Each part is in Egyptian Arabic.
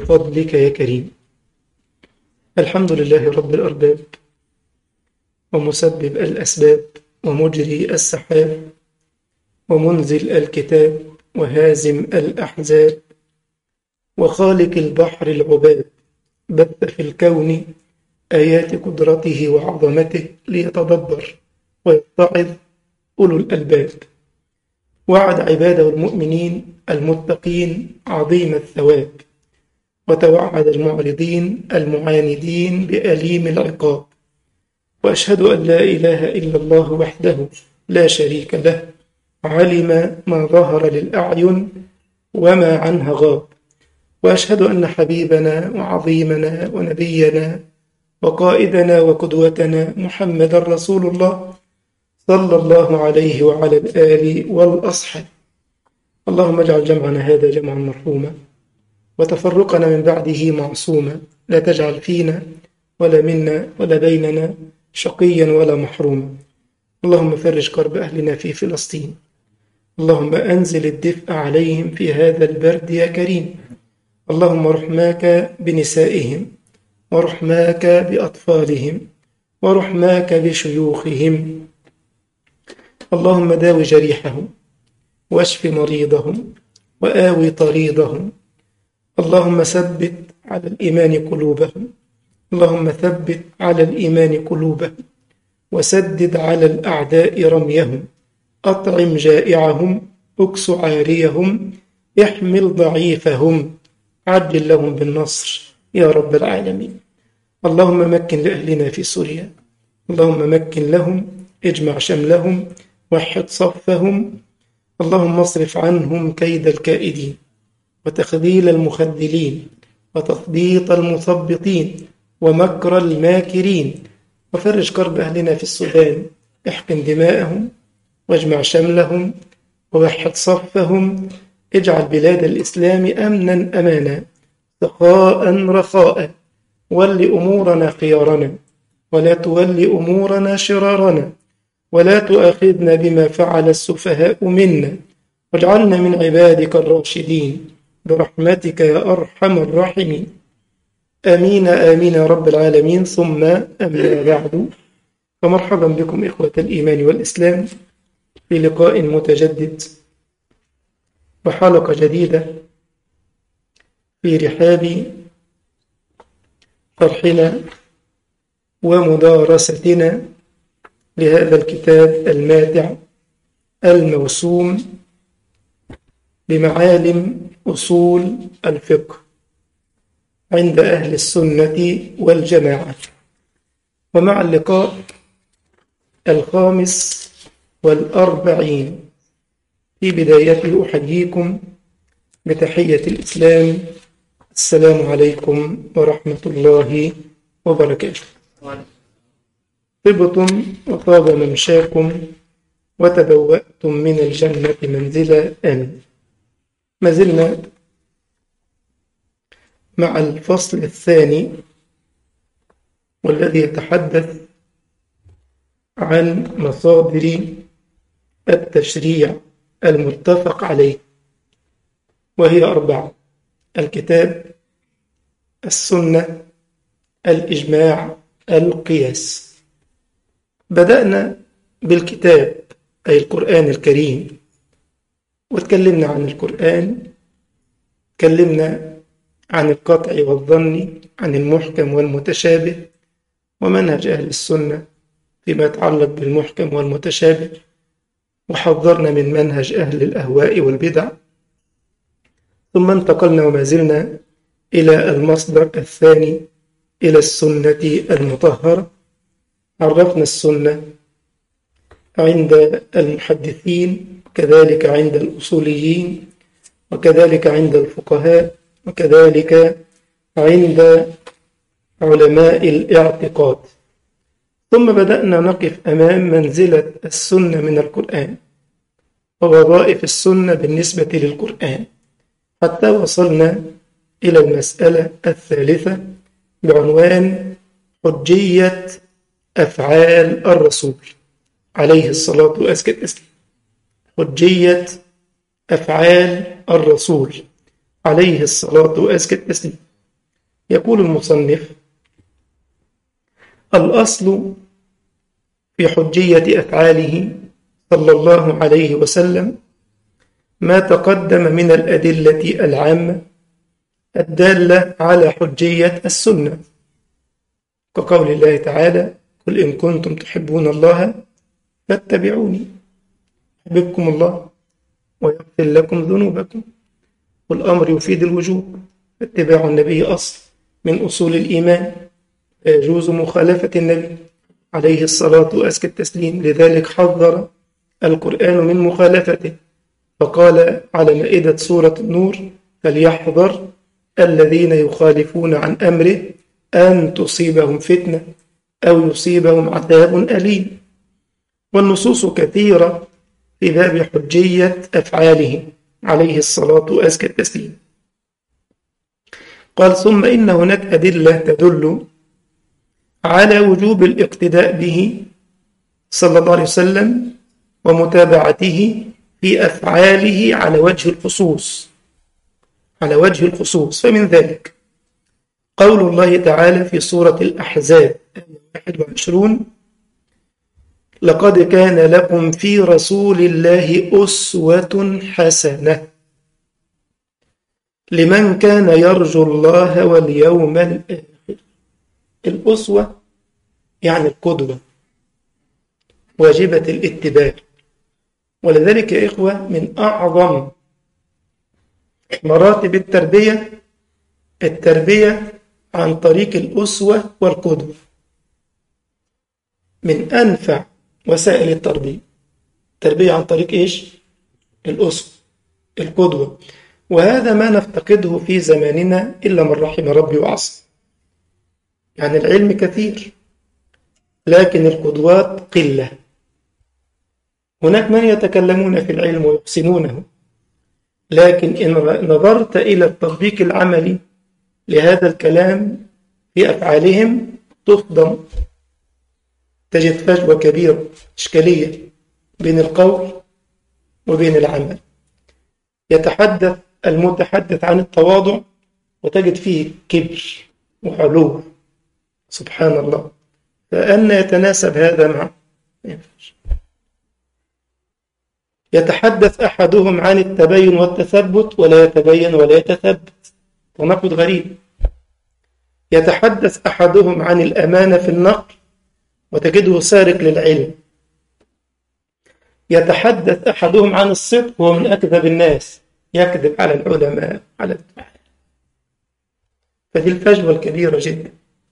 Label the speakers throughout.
Speaker 1: بفضلك يا كريم الحمد لله رب الأرباب ومسبب الأسباب ومجري السحاب ومنزل الكتاب وهازم الأحزاب وخالق البحر العباب بث في الكون آيات قدرته وعظمته ليتدبر ويتعظ أولو الألباب وعد عباده المؤمنين المتقين عظيم الثواب وتوعد المعرضين المعاندين بأليم العقاب وأشهد أن لا إله إلا الله وحده لا شريك له علم ما ظهر للأعين وما عنها غاب وأشهد أن حبيبنا وعظيمنا ونبينا وقائدنا وقدوتنا محمد رسول الله صلى الله عليه وعلى الآل والأصحاب اللهم اجعل جمعنا هذا جمعا مرحوما وتفرقنا من بعده معصوما لا تجعل فينا ولا منا ولا بيننا شقيا ولا محروما اللهم فرج كرب أهلنا في فلسطين اللهم أنزل الدفء عليهم في هذا البرد يا كريم اللهم رحماك بنسائهم ورحماك بأطفالهم ورحماك بشيوخهم اللهم داوي جريحهم واشف مريضهم وآوي طريضهم اللهم ثبت على الإيمان قلوبهم اللهم ثبت على الإيمان قلوبهم وسدد على الأعداء رميهم أطعم جائعهم أكس عاريهم احمل ضعيفهم عجل لهم بالنصر يا رب العالمين اللهم مكن لأهلنا في سوريا اللهم مكن لهم اجمع شملهم وحد صفهم اللهم اصرف عنهم كيد الكائدين وتخذيل المخذلين وتثبيط المثبطين ومكر الماكرين وفرج كرب أهلنا في السودان احقن دماءهم واجمع شملهم ووحد صفهم اجعل بلاد الإسلام أمنا أمانا سخاء رخاء ول أمورنا خيارنا ولا تول أمورنا شرارنا ولا تؤاخذنا بما فعل السفهاء منا واجعلنا من عبادك الراشدين برحمتك يا أرحم الراحمين آمين آمين يا رب العالمين ثم أما بعد فمرحبا بكم إخوة الإيمان والإسلام في لقاء متجدد وحلقة جديدة في رحاب فرحنا ومدارستنا لهذا الكتاب الماتع الموسوم بمعالم أصول الفقه عند أهل السنة والجماعة ومع اللقاء الخامس والأربعين في بدايته أحييكم بتحية الإسلام السلام عليكم ورحمة الله وبركاته طبتم وطاب ممشاكم وتبوأتم من الجنة منزلا آمين ما زلنا مع الفصل الثاني والذي يتحدث عن مصادر التشريع المتفق عليه وهي أربعة الكتاب السنة الإجماع القياس بدأنا بالكتاب أي القرآن الكريم وتكلمنا عن القرآن تكلمنا عن القطع والظن عن المحكم والمتشابه ومنهج أهل السنة فيما يتعلق بالمحكم والمتشابه وحذرنا من منهج أهل الأهواء والبدع ثم انتقلنا وما زلنا إلى المصدر الثاني إلى السنة المطهرة عرفنا السنة عند المحدثين وكذلك عند الأصوليين وكذلك عند الفقهاء وكذلك عند علماء الاعتقاد ثم بدأنا نقف أمام منزلة السنة من القرآن ووظائف السنة بالنسبة للقرآن حتى وصلنا إلى المسألة الثالثة بعنوان حجية أفعال الرسول عليه الصلاة والسلام حجية أفعال الرسول عليه الصلاة والسلام يقول المصنف الأصل في حجية أفعاله صلى الله عليه وسلم ما تقدم من الأدلة العامة الدالة على حجية السنة كقول الله تعالى قل إن كنتم تحبون الله فاتبعوني يحببكم الله ويغفر لكم ذنوبكم والأمر يفيد الوجوب اتباع النبي أصل من أصول الإيمان يجوز مخالفة النبي عليه الصلاة وأزكى التسليم لذلك حذر القرآن من مخالفته فقال على مائدة سورة النور فليحذر الذين يخالفون عن أمره أن تصيبهم فتنة أو يصيبهم عذاب أليم والنصوص كثيرة في باب حجية أفعاله عليه الصلاة وأزكى التسليم قال ثم إن هناك أدلة تدل على وجوب الاقتداء به صلى الله عليه وسلم ومتابعته في أفعاله على وجه الخصوص على وجه الخصوص فمن ذلك قول الله تعالى في سورة الأحزاب 21 لقد كان لكم في رسول الله أسوة حسنة لمن كان يرجو الله واليوم الآخر الأسوة يعني القدوة واجبة الاتباع ولذلك يا إخوة من أعظم مراتب التربية التربية عن طريق الأسوة والقدوة من أنفع وسائل التربية التربية عن طريق إيش؟ الأسوة القدوة وهذا ما نفتقده في زماننا إلا من رحم ربي وعصى يعني العلم كثير لكن القدوات قلة هناك من يتكلمون في العلم ويحسنونه لكن إن نظرت إلى التطبيق العملي لهذا الكلام في أفعالهم تصدم تجد فجوة كبيرة إشكالية بين القول وبين العمل يتحدث المتحدث عن التواضع وتجد فيه كبر وعلو سبحان الله فأن يتناسب هذا مع يتحدث أحدهم عن التبين والتثبت ولا يتبين ولا يتثبت تناقض غريب يتحدث أحدهم عن الأمانة في النقل وتجده سارق للعلم يتحدث أحدهم عن الصدق وهو من أكذب الناس يكذب على العلماء على الدعاء فدي الفجوة الكبيرة جدا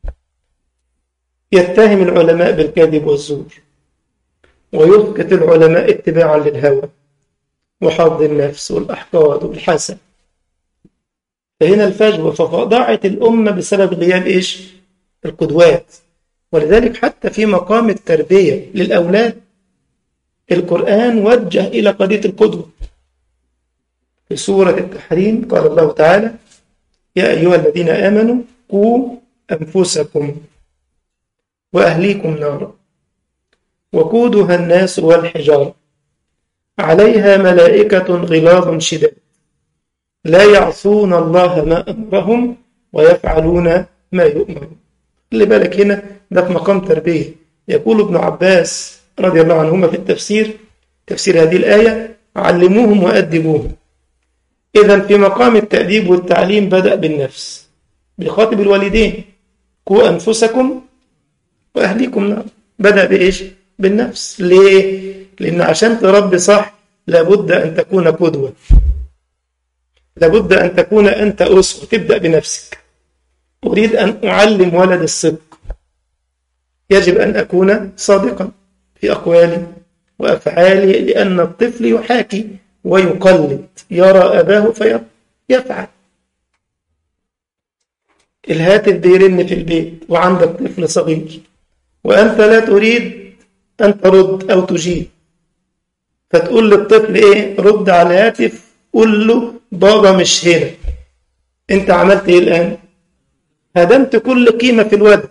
Speaker 1: يتهم العلماء بالكذب والزور ويسقط العلماء اتباعا للهوى وحظ النفس والأحقاد والحسد فهنا الفجوة فضاعت الأمة بسبب غياب إيش؟ القدوات ولذلك حتى في مقام التربية للأولاد القرآن وجه إلى قضية القدوة في سورة التحريم قال الله تعالى يا أيها الذين آمنوا قوا أنفسكم وأهليكم نارا وقودها الناس والحجارة عليها ملائكة غلاظ شداد لا يعصون الله ما أمرهم ويفعلون ما يؤمرون اللي بالك هنا ده في مقام تربية يقول ابن عباس رضي الله عنهما في التفسير تفسير هذه الآية علموهم وأدبوهم إذا في مقام التأديب والتعليم بدأ بالنفس بخاطب الوالدين قوا أنفسكم وأهليكم نار بدأ بإيش؟ بالنفس ليه؟ لأن عشان تربي صح لابد أن تكون قدوة لابد أن تكون أنت أسوة تبدأ بنفسك أريد أن أعلم ولد الصدق يجب أن أكون صادقا في أقوالي وأفعالي لأن الطفل يحاكي ويقلد يرى أباه فيفعل الهاتف بيرن في البيت وعندك طفل صغير وأنت لا تريد أن ترد أو تجيب فتقول للطفل إيه رد على الهاتف قول له بابا مش هنا أنت عملت إيه الآن هدمت كل قيمة في الولد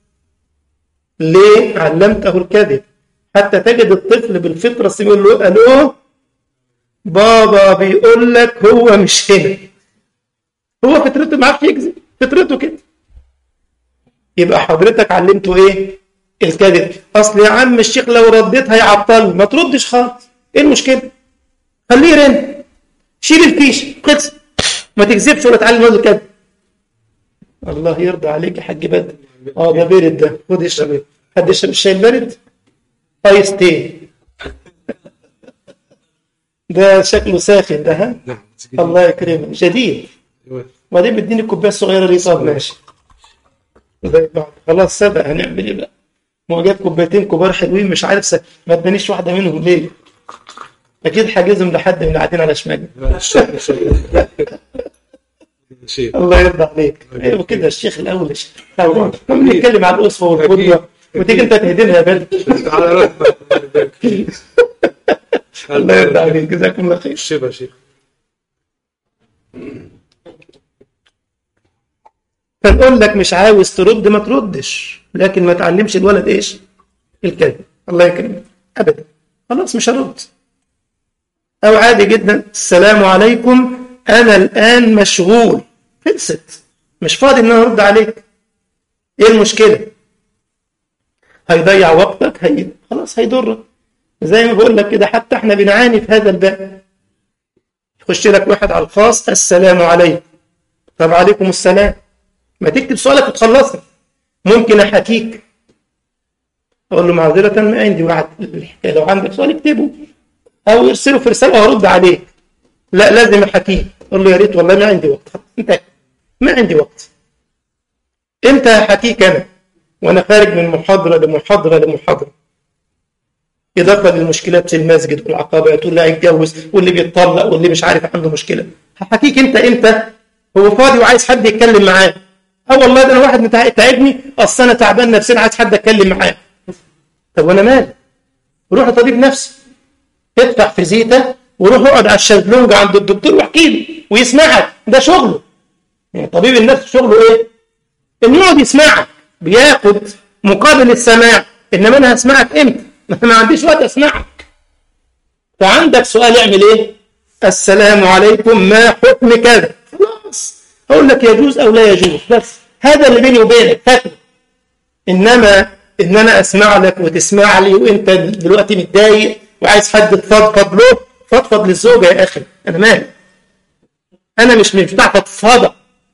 Speaker 1: ليه علمته الكذب حتى تجد الطفل بالفطرة السليمة يقول له ألو بابا بيقول لك هو مش هنا هو فطرته ما عرفش يكذب فطرته كده يبقى حضرتك علمته ايه الكذب اصل يا عم الشيخ لو رديت هيعطلني ما تردش خالص ايه المشكله خليه يرن شيل الفيش قدس ما تكذبش ولا تعلم الواد الكذب الله يرضى عليك يا حاج بدر اه ده بارد ده خد اشرب حد يشرب الشاي البارد ايس تي ده شكله ساخن ده ها
Speaker 2: نعم
Speaker 1: الله يكرمك جديد وبعدين بتديني الكوبايه الصغيره دي طب ماشي زي بعض خلاص سبق هنعمل ايه بقى ما هو جاب كوبايتين كبار حلوين مش عارف س... ما ادانيش واحده منهم ليه اكيد حاجزهم لحد من اللي قاعدين على شمالي
Speaker 2: شيء
Speaker 1: الله يرضى عليك ايوه كده الشيخ الاول الشيخ طبعا كنا بنتكلم عن الاسوه والقدوه وتيجي انت تهدمها يا بدر
Speaker 2: على رحمة
Speaker 1: الله يرضى عليك جزاكم الله خير
Speaker 2: شبه شيخ
Speaker 1: فنقول لك مش عاوز ترد ما تردش لكن ما تعلمش الولد ايش الكذب الله يكرمك ابدا خلاص مش هرد او عادي جدا السلام عليكم انا الان مشغول خلصت مش فاضي ان انا ارد عليك ايه المشكله هيضيع وقتك هي خلاص هيضرك زي ما بقول لك كده حتى احنا بنعاني في هذا الباب يخش لك واحد على الخاص السلام عليكم طب عليكم السلام ما تكتب سؤالك وتخلصه ممكن احكيك اقول له معذره ما عندي وعد الحكايه لو عندك سؤال اكتبه او ارسله في رساله وهرد عليك لا لازم احكيه اقول له يا ريت والله ما عندي وقت انت ما عندي وقت امتى هحكيك انا وانا خارج من محاضره لمحاضره لمحاضره اضافه للمشكلات في المسجد والعقبات واللي هيتجوز واللي بيتطلق واللي مش عارف عنده مشكله هحكيك انت امتى هو فاضي وعايز حد يتكلم معاه اه والله ده انا واحد متع- تعبني اصل انا تعبان نفسيا عايز حد اتكلم معاه طب وانا مالي روح لطبيب نفسي ادفع في زيته وروح اقعد على الشезлونج عند الدكتور واحكي له ويسمعك ده شغله يعني طبيب النفس شغله ايه؟ انه يقعد يسمعك بياخد مقابل السماع انما انا هسمعك امتى؟ ما أنا ما عنديش وقت اسمعك فعندك سؤال اعمل ايه؟ السلام عليكم ما حكم كذا خلاص اقول لك يجوز او لا يجوز بس هذا اللي بيني وبينك فاتني انما ان انا اسمع لك وتسمع لي وانت دلوقتي متضايق وعايز حد تفضفض له فضفض للزوجه يا اخي انا مالي انا مش مش بتاع فضفضه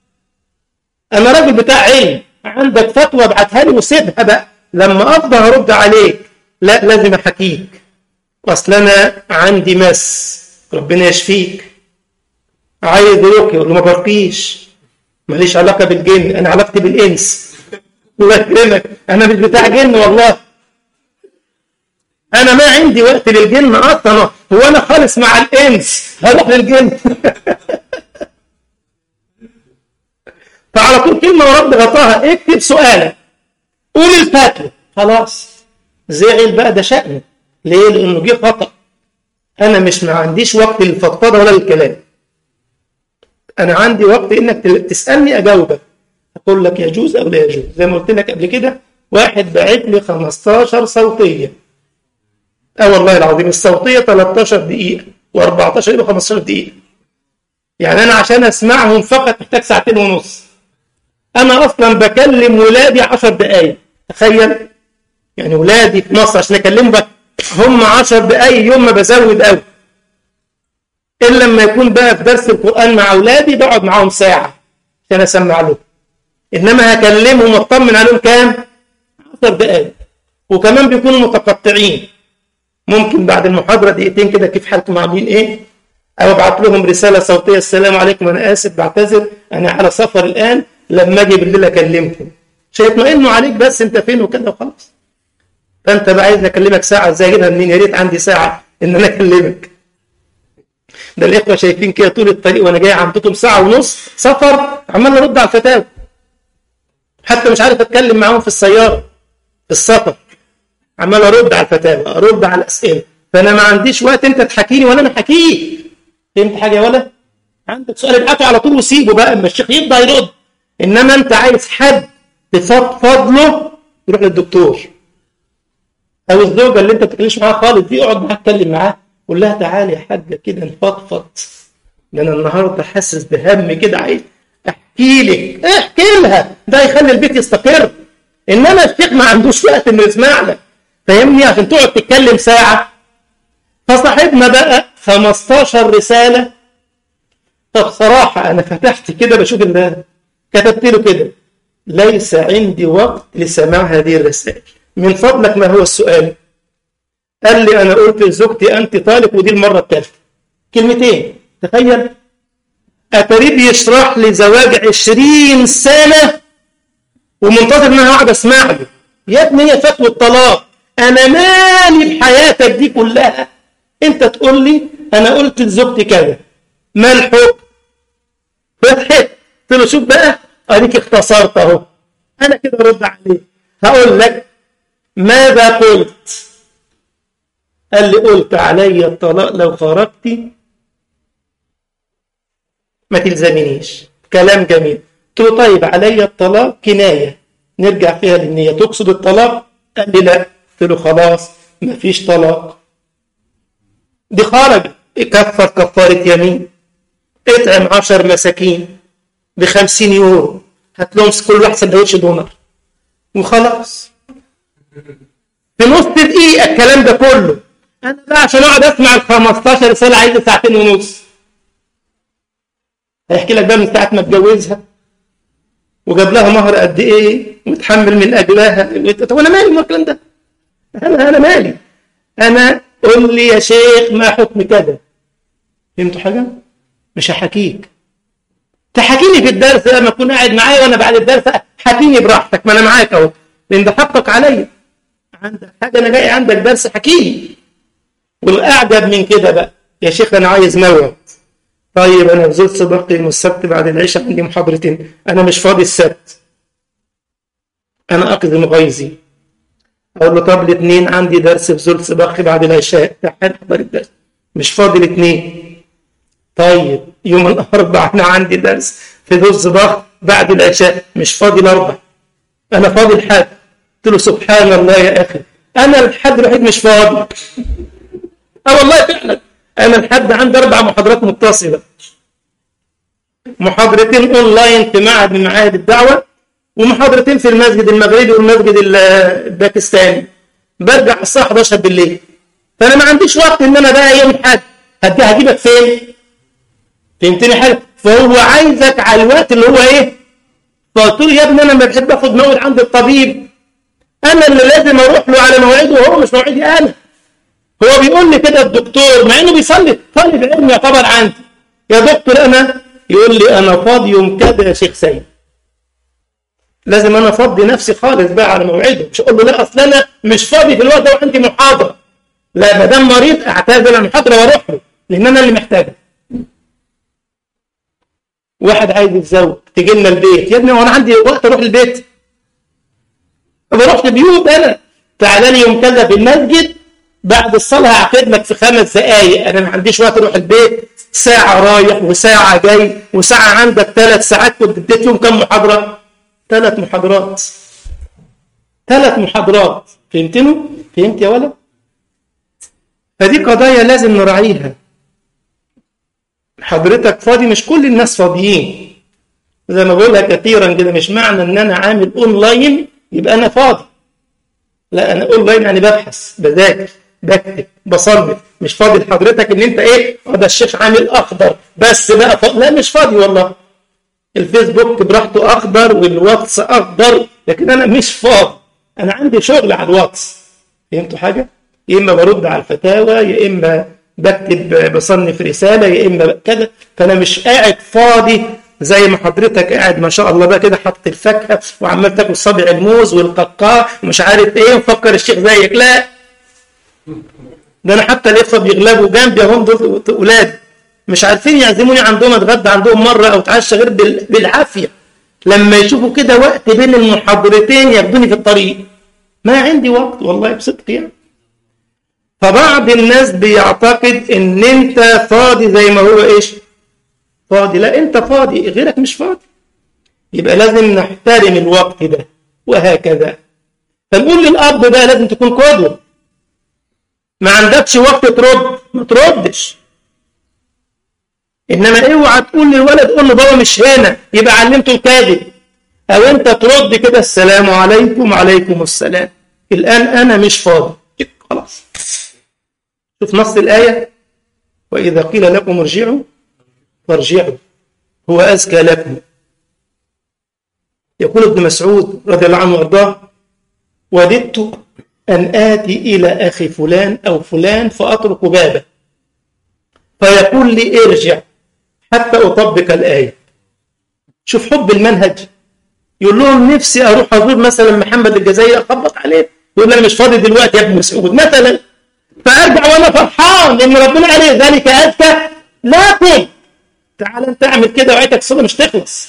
Speaker 1: انا راجل بتاع علم عندك فتوى ابعتها لي وسيبها بقى لما افضى هرد عليك لا لازم احكيك اصل انا عندي مس ربنا يشفيك عايز يروح يقول له ما برقيش ماليش علاقه بالجن انا علاقتي بالانس الله يكرمك انا مش بتاع جن والله انا ما عندي وقت للجن اصلا هو انا خالص مع الانس هروح للجن فعلى طول كلمه ورد غطاها اكتب سؤالك قول الفتوى خلاص زعل بقى ده شأنه ليه؟ لانه جه خطأ انا مش ما عنديش وقت للفضفضه ولا للكلام انا عندي وقت انك تسالني اجاوبك اقول لك يجوز او لا يجوز زي ما قلت لك قبل كده واحد باعت لي 15 صوتيه اه والله العظيم الصوتيه 13 دقيقه و14 يبقى 15 دقيقه يعني انا عشان اسمعهم فقط محتاج ساعتين ونص انا اصلا بكلم ولادي 10 دقائق تخيل يعني ولادي في مصر عشان اكلمهم بقى هم 10 دقائق يوم ما بزود قوي الا لما يكون بقى في درس القران مع اولادي بقعد معاهم ساعه عشان اسمع لهم انما هكلمهم واطمن عليهم كام 10 دقائق وكمان بيكونوا متقطعين ممكن بعد المحاضره دقيقتين كده كيف حالكم عاملين ايه او ابعت لهم رساله صوتيه السلام عليكم انا اسف بعتذر انا على سفر الان لما اجي بالليل اكلمكم مش هيطمئنوا عليك بس انت فين وكده وخلاص فانت بقى عايز اكلمك ساعه ازاي اجيبها منين يا ريت عندي ساعه ان انا اكلمك ده الاخوه شايفين كده طول الطريق وانا جاي عندكم ساعه ونص سفر عمال ارد على الفتاوى حتى مش عارف اتكلم معاهم في السياره في السفر عمال ارد على الفتاوى ارد على الاسئله فانا ما عنديش وقت انت تحكيني ولا انا احكيك فهمت حاجه يا ولا عندك سؤال ابعته على طول وسيبه بقى اما الشيخ يبدا يرد انما انت عايز حد تفضفض له يروح للدكتور او الزوجه اللي انت ما بتتكلمش معاها خالص دي اقعد معاها اتكلم معاها قول لها تعالي يا حاجه كده نفضفض ده انا النهارده حاسس بهم كده عايز احكي لك احكي لها ده يخلي البيت يستقر انما الشيخ ما عندوش وقت انه يسمع لك فاهمني عشان تقعد تتكلم ساعه فصاحبنا بقى 15 رساله طب صراحه انا فتحت كده بشوف ان كتبت له كده ليس عندي وقت لسماع هذه الرسائل من فضلك ما هو السؤال قال لي انا قلت لزوجتي انت طالق ودي المره الثالثه كلمتين تخيل اتريد يشرح لي زواج 20 سنه ومنتظر ان انا اقعد اسمع له يا ابني هي فتوى الطلاق انا مالي بحياتك دي كلها انت تقول لي انا قلت لزوجتي كذا ما الحكم فتحت قلت له شوف بقى اديك اختصرت اهو انا كده ارد عليه هقول لك ماذا قلت قال لي قلت علي الطلاق لو خرجتي ما تلزمنيش كلام جميل قلت له طيب علي الطلاق كناية نرجع فيها للنية تقصد الطلاق قال لي لا قلت له خلاص ما فيش طلاق دي خرج كفر كفارة يمين اطعم عشر مساكين بخمسين يورو هات لهم كل واحد سندوتش دونر وخلاص في نص دقيقة الكلام ده كله أنا بقى عشان أقعد أسمع ال 15 رسالة عايز ساعتين ونص هيحكي لك بقى من ساعة ما اتجوزها وجاب لها مهر قد إيه وتحمل من أجلها طب أنا مالي من الكلام ده أنا أنا مالي أنا قول لي يا شيخ ما حكم كذا فهمتوا حاجة؟ مش هحكيك تحكيني في الدرس لما اكون قاعد معايا وانا بعد الدرس حكيني براحتك ما انا معاك اهو لان ده حقك عليا عندك حاجه انا جاي عندك درس حكيني والاعجب من كده بقى يا شيخ انا عايز موعد طيب انا نزلت صدقي يوم السبت بعد العشاء عندي محاضرتين انا مش فاضي السبت انا اقدم غيظي اقول له طب الاثنين عندي درس في زول سباقي بعد العشاء تعال حضر الدرس مش فاضي الاثنين طيب يوم الاربعاء انا عندي درس في ذو الصباح بعد العشاء مش فاضي الاربع انا فاضي الحد قلت له سبحان الله يا اخي انا الحد الوحيد مش فاضي اه والله فعلا انا الحد عندي اربع محاضرات متصله محاضرتين اونلاين في معهد من معاهد الدعوه ومحاضرتين في المسجد المغربي والمسجد الباكستاني برجع الساعه 11 بالليل فانا ما عنديش وقت ان انا بقى يوم الحد هجيبك فين فهمتني حاجه فهو عايزك على الوقت اللي هو ايه فقلت له يا ابني انا ما بحب اخد موعد عند الطبيب انا اللي لازم اروح له على مواعيده وهو مش مواعيدي انا هو بيقول لي كده الدكتور مع انه بيصلي طالب علم يعتبر عندي يا دكتور انا يقول لي انا فاضي يوم كذا يا شيخ سيد لازم انا افضي نفسي خالص بقى على موعده مش اقول له لا اصل انا مش فاضي في الوقت ده وعندي محاضره لا ما دام مريض اعتذر عن المحاضره واروح له لان انا اللي محتاجه واحد عايز يتزوج تيجي لنا البيت يا ابني وانا عندي وقت اروح البيت بروح البيوت انا تعالى لي يوم كذا في المسجد بعد الصلاه هعتمدك في خمس دقائق انا ما عنديش وقت اروح البيت ساعه رايح وساعه جاي وساعه عندك ثلاث ساعات كنت اديت يوم كم محاضره؟ ثلاث محاضرات ثلاث محاضرات فهمتني؟ فهمت يا ولد؟ فدي قضايا لازم نراعيها حضرتك فاضي مش كل الناس فاضيين زي ما بقولها كثيرا كده مش معنى ان انا عامل اونلاين يبقى انا فاضي لا انا اونلاين يعني ببحث بذاكر بكتب بصلي مش فاضي لحضرتك ان انت ايه ده الشيخ عامل اخضر بس بقى فاضي. لا مش فاضي والله الفيسبوك براحته اخضر والواتس اخضر لكن انا مش فاضي انا عندي شغل على الواتس فهمتوا حاجه يا اما برد على الفتاوى يا اما بكتب بصنف رسالة يا إما كده فأنا مش قاعد فاضي زي ما حضرتك قاعد ما شاء الله بقى كده حاطط الفاكهة وعمال تاكل صابع الموز والققاع ومش عارف إيه ومفكر الشيخ زيك لا ده أنا حتى الإخوة بيغلبوا جنبي هم دول أولاد مش عارفين يعزموني عندهم أتغدى عندهم مرة أو أتعشى غير بالعافية لما يشوفوا كده وقت بين المحاضرتين ياخدوني في الطريق ما عندي وقت والله بصدق يعني فبعض الناس بيعتقد ان انت فاضي زي ما هو ايش فاضي لا انت فاضي غيرك مش فاضي يبقى لازم نحترم الوقت ده وهكذا فنقول للاب بقى لازم تكون قدوه ما عندكش وقت ترد ما تردش انما اوعى تقول للولد قول له بابا مش هنا يبقى علمته الكاذب أو أنت ترد كده السلام عليكم وعليكم السلام الآن أنا مش فاضي خلاص شوف نص الآية وإذا قيل لكم ارجعوا فارجعوا هو أزكى لكم يقول ابن مسعود رضي الله عنه وارضاه وددت أن آتي إلى أخي فلان أو فلان فأطرق بابه فيقول لي ارجع حتى أطبق الآية شوف حب المنهج يقول لهم نفسي أروح أزور مثلا محمد الجزائري أخبط عليه يقول لي أنا مش فاضي دلوقتي يا ابن مسعود مثلا فأرجع وأنا فرحان لأن ربنا عليه ذلك أزكى لكن تعال أنت اعمل كده وعيتك الصلاة مش تخلص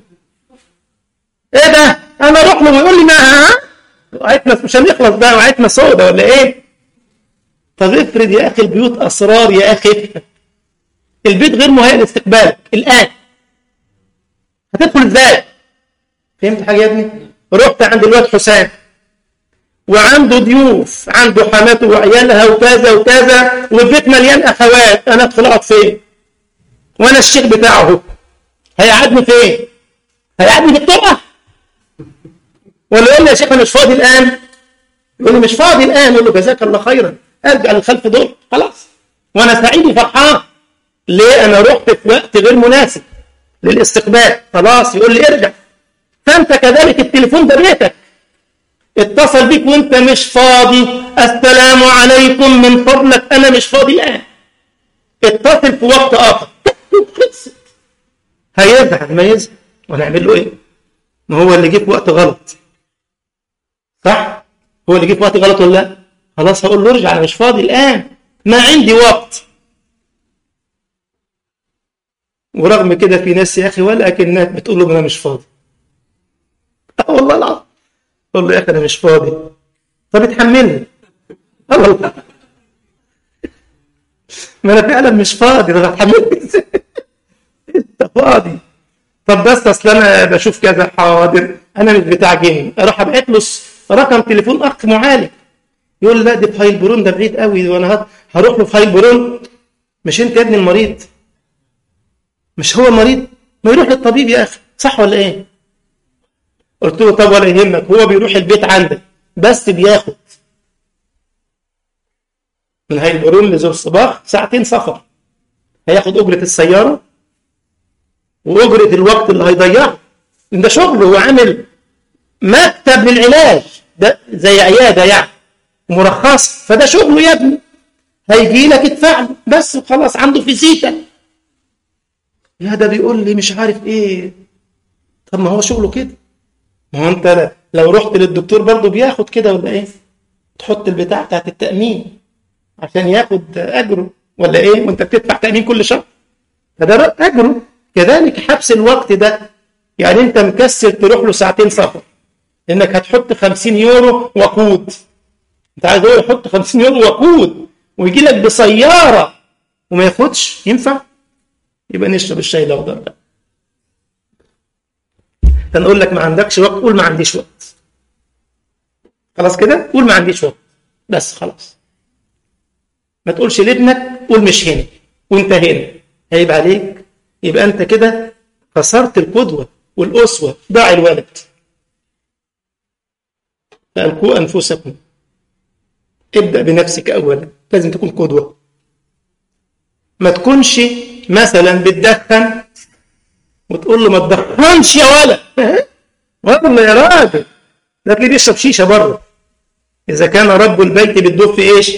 Speaker 1: إيه ده؟ أنا أروح له ويقول لي ما ها؟ وعيتنا مش هنخلص بقى وعيتنا سودة ولا إيه؟ طب افرض يا أخي البيوت أسرار يا أخي البيت غير مهيئ لاستقبالك الآن هتدخل ازاي؟ فهمت حاجة يا ابني؟ رحت عند الواد حسام وعنده ضيوف عنده حماته وعيالها وكذا وكذا والبيت مليان اخوات انا ادخل اقعد فين؟ وانا الشيخ بتاعه هيقعدني فين؟ هيقعدني في الطرقه؟ ولا يقول لي يا شيخ انا مش فاضي الان؟ يقول لي مش فاضي الان يقول له جزاك الله خيرا ارجع للخلف دول خلاص وانا سعيد وفرحان ليه انا رحت في وقت غير مناسب للاستقبال خلاص يقول لي ارجع فانت كذلك التليفون ده بيتك اتصل بيك وانت مش فاضي السلام عليكم من فضلك انا مش فاضي الان اتصل في وقت اخر هيزعل ما يزعل ونعمل له ايه ما هو اللي جه في وقت غلط صح هو اللي جه في وقت غلط ولا لا خلاص هقول له ارجع انا مش فاضي الان ما عندي وقت ورغم كده في ناس يا اخي ولا اكنك بتقول له انا مش فاضي اه والله العظيم قول له يا اخي انا مش فاضي طب اتحملني اه والله ما انا فعلا مش فاضي طب اتحملني ازاي انت فاضي طب بس اصل انا بشوف كذا حاضر انا مش بتاع جيم اروح ابعت له رقم تليفون اخ معالج يقول لي لا دي فايل برون ده بعيد قوي وانا هروح له فايل برون مش انت يا ابني المريض مش هو المريض ما يروح للطبيب يا اخي صح ولا ايه قلت له طب ولا يهمك هو بيروح البيت عندك بس بياخد من هاي البرون لزور الصباح ساعتين سفر هياخد اجره السياره واجره الوقت اللي هيضيعه ده شغله هو عامل مكتب للعلاج ده زي عياده يعني مرخص فده شغله يا ابني هيجي لك ادفع له بس وخلاص عنده فيزيتا يا ده بيقول لي مش عارف ايه طب ما هو شغله كده ما هو انت لو رحت للدكتور برضه بياخد كده ولا ايه تحط البتاع بتاعت التأمين عشان ياخد اجره ولا ايه وانت بتدفع تأمين كل شهر فده اجره كذلك حبس الوقت ده يعني انت مكسل تروح له ساعتين سفر لانك هتحط 50 يورو وقود انت عايز هو يحط 50 يورو وقود ويجي لك بسياره وما ياخدش ينفع يبقى نشرب الشاي الاخضر ده فنقول لك ما عندكش وقت قول ما عنديش وقت خلاص كده قول ما عنديش وقت بس خلاص ما تقولش لابنك قول مش هنا وانت هنا هيب عليك يبقى انت كده كسرت القدوه والاسوه ضاع الولد فالقوا انفسكم ابدا بنفسك اولا لازم تكون قدوه ما تكونش مثلا بتدخن وتقول له ما تدخنش يا ولد والله يا راجل ده تلاقيه بيشرب شيشه بره اذا كان رب البيت بتدوب في ايش؟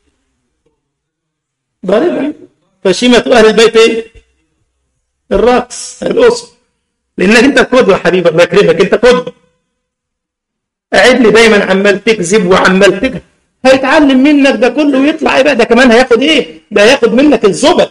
Speaker 1: ضاربها فشيمة اهل البيت ايه؟ الرقص الاسر لانك انت قدوه حبيبي الله يكرمك انت قدوه قاعد لي دايما عمال تكذب وعمال تكذب هيتعلم منك ده كله ويطلع ايه بقى ده كمان هياخد ايه؟ ده هياخد منك الزبد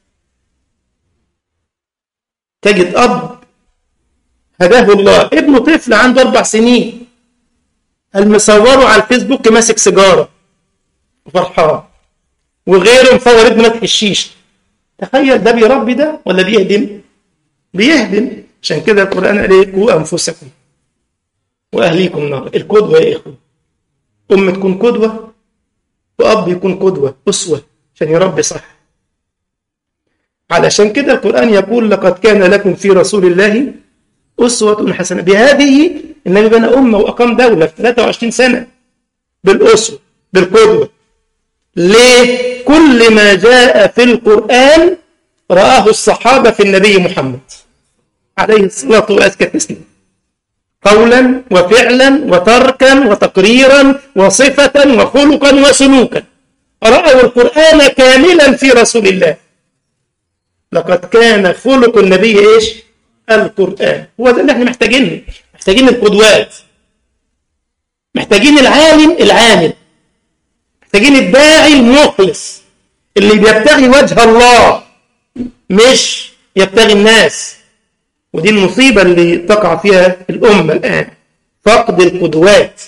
Speaker 1: تجد اب هداه الله ابنه طفل عنده اربع سنين المصوره على الفيسبوك ماسك سيجاره وفرحان وغيره مصور ابنه ماسك الشيشه تخيل ده بيربي ده ولا بيهدم؟ بيهدم عشان كده القران قال ايه قوا انفسكم واهليكم نار القدوه يا اخوه ام تكون قدوه واب يكون قدوه اسوه عشان يربي صح علشان كده القران يقول لقد كان لكم في رسول الله أسوة حسنة بهذه النبي بنى أمة وأقام دولة في 23 سنة بالأسوة بالقدوة ليه؟ كل ما جاء في القرآن رآه الصحابة في النبي محمد عليه الصلاة وأزكى التسليم قولا وفعلا وتركا وتقريرا وصفة وخلقا وسلوكا رأوا القرآن كاملا في رسول الله لقد كان خلق النبي ايش القرآن هو ده اللي احنا محتاجينه محتاجين القدوات محتاجين العالم العامل محتاجين الداعي المخلص اللي بيبتغي وجه الله مش يبتغي الناس ودي المصيبة اللي تقع فيها الأمة الآن فقد القدوات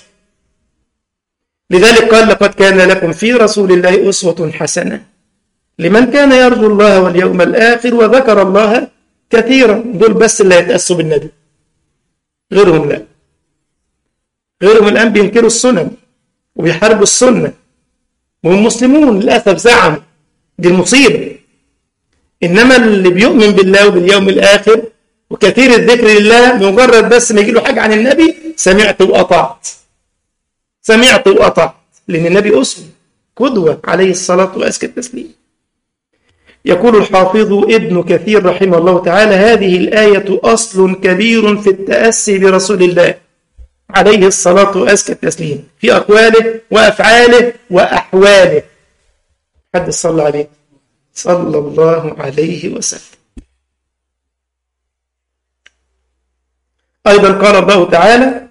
Speaker 1: لذلك قال لقد كان لكم في رسول الله أسوة حسنة لمن كان يرجو الله واليوم الآخر وذكر الله كثيرا دول بس اللي يتأسوا بالنبي غيرهم لا غيرهم الآن بينكروا السنن وبيحاربوا السنة وهم مسلمون للأسف زعموا دي المصيبة إنما اللي بيؤمن بالله وباليوم الآخر وكثير الذكر لله مجرد بس ما يجي له حاجة عن النبي سمعت وأطعت سمعت وأطعت لأن النبي أسوة قدوة عليه الصلاة وأزكى التسليم يقول الحافظ ابن كثير رحمه الله تعالى هذه الآية أصل كبير في التأسي برسول الله عليه الصلاة وأزكى التسليم في أقواله وأفعاله وأحواله حد صلى عليه صلى الله عليه وسلم أيضا قال الله تعالى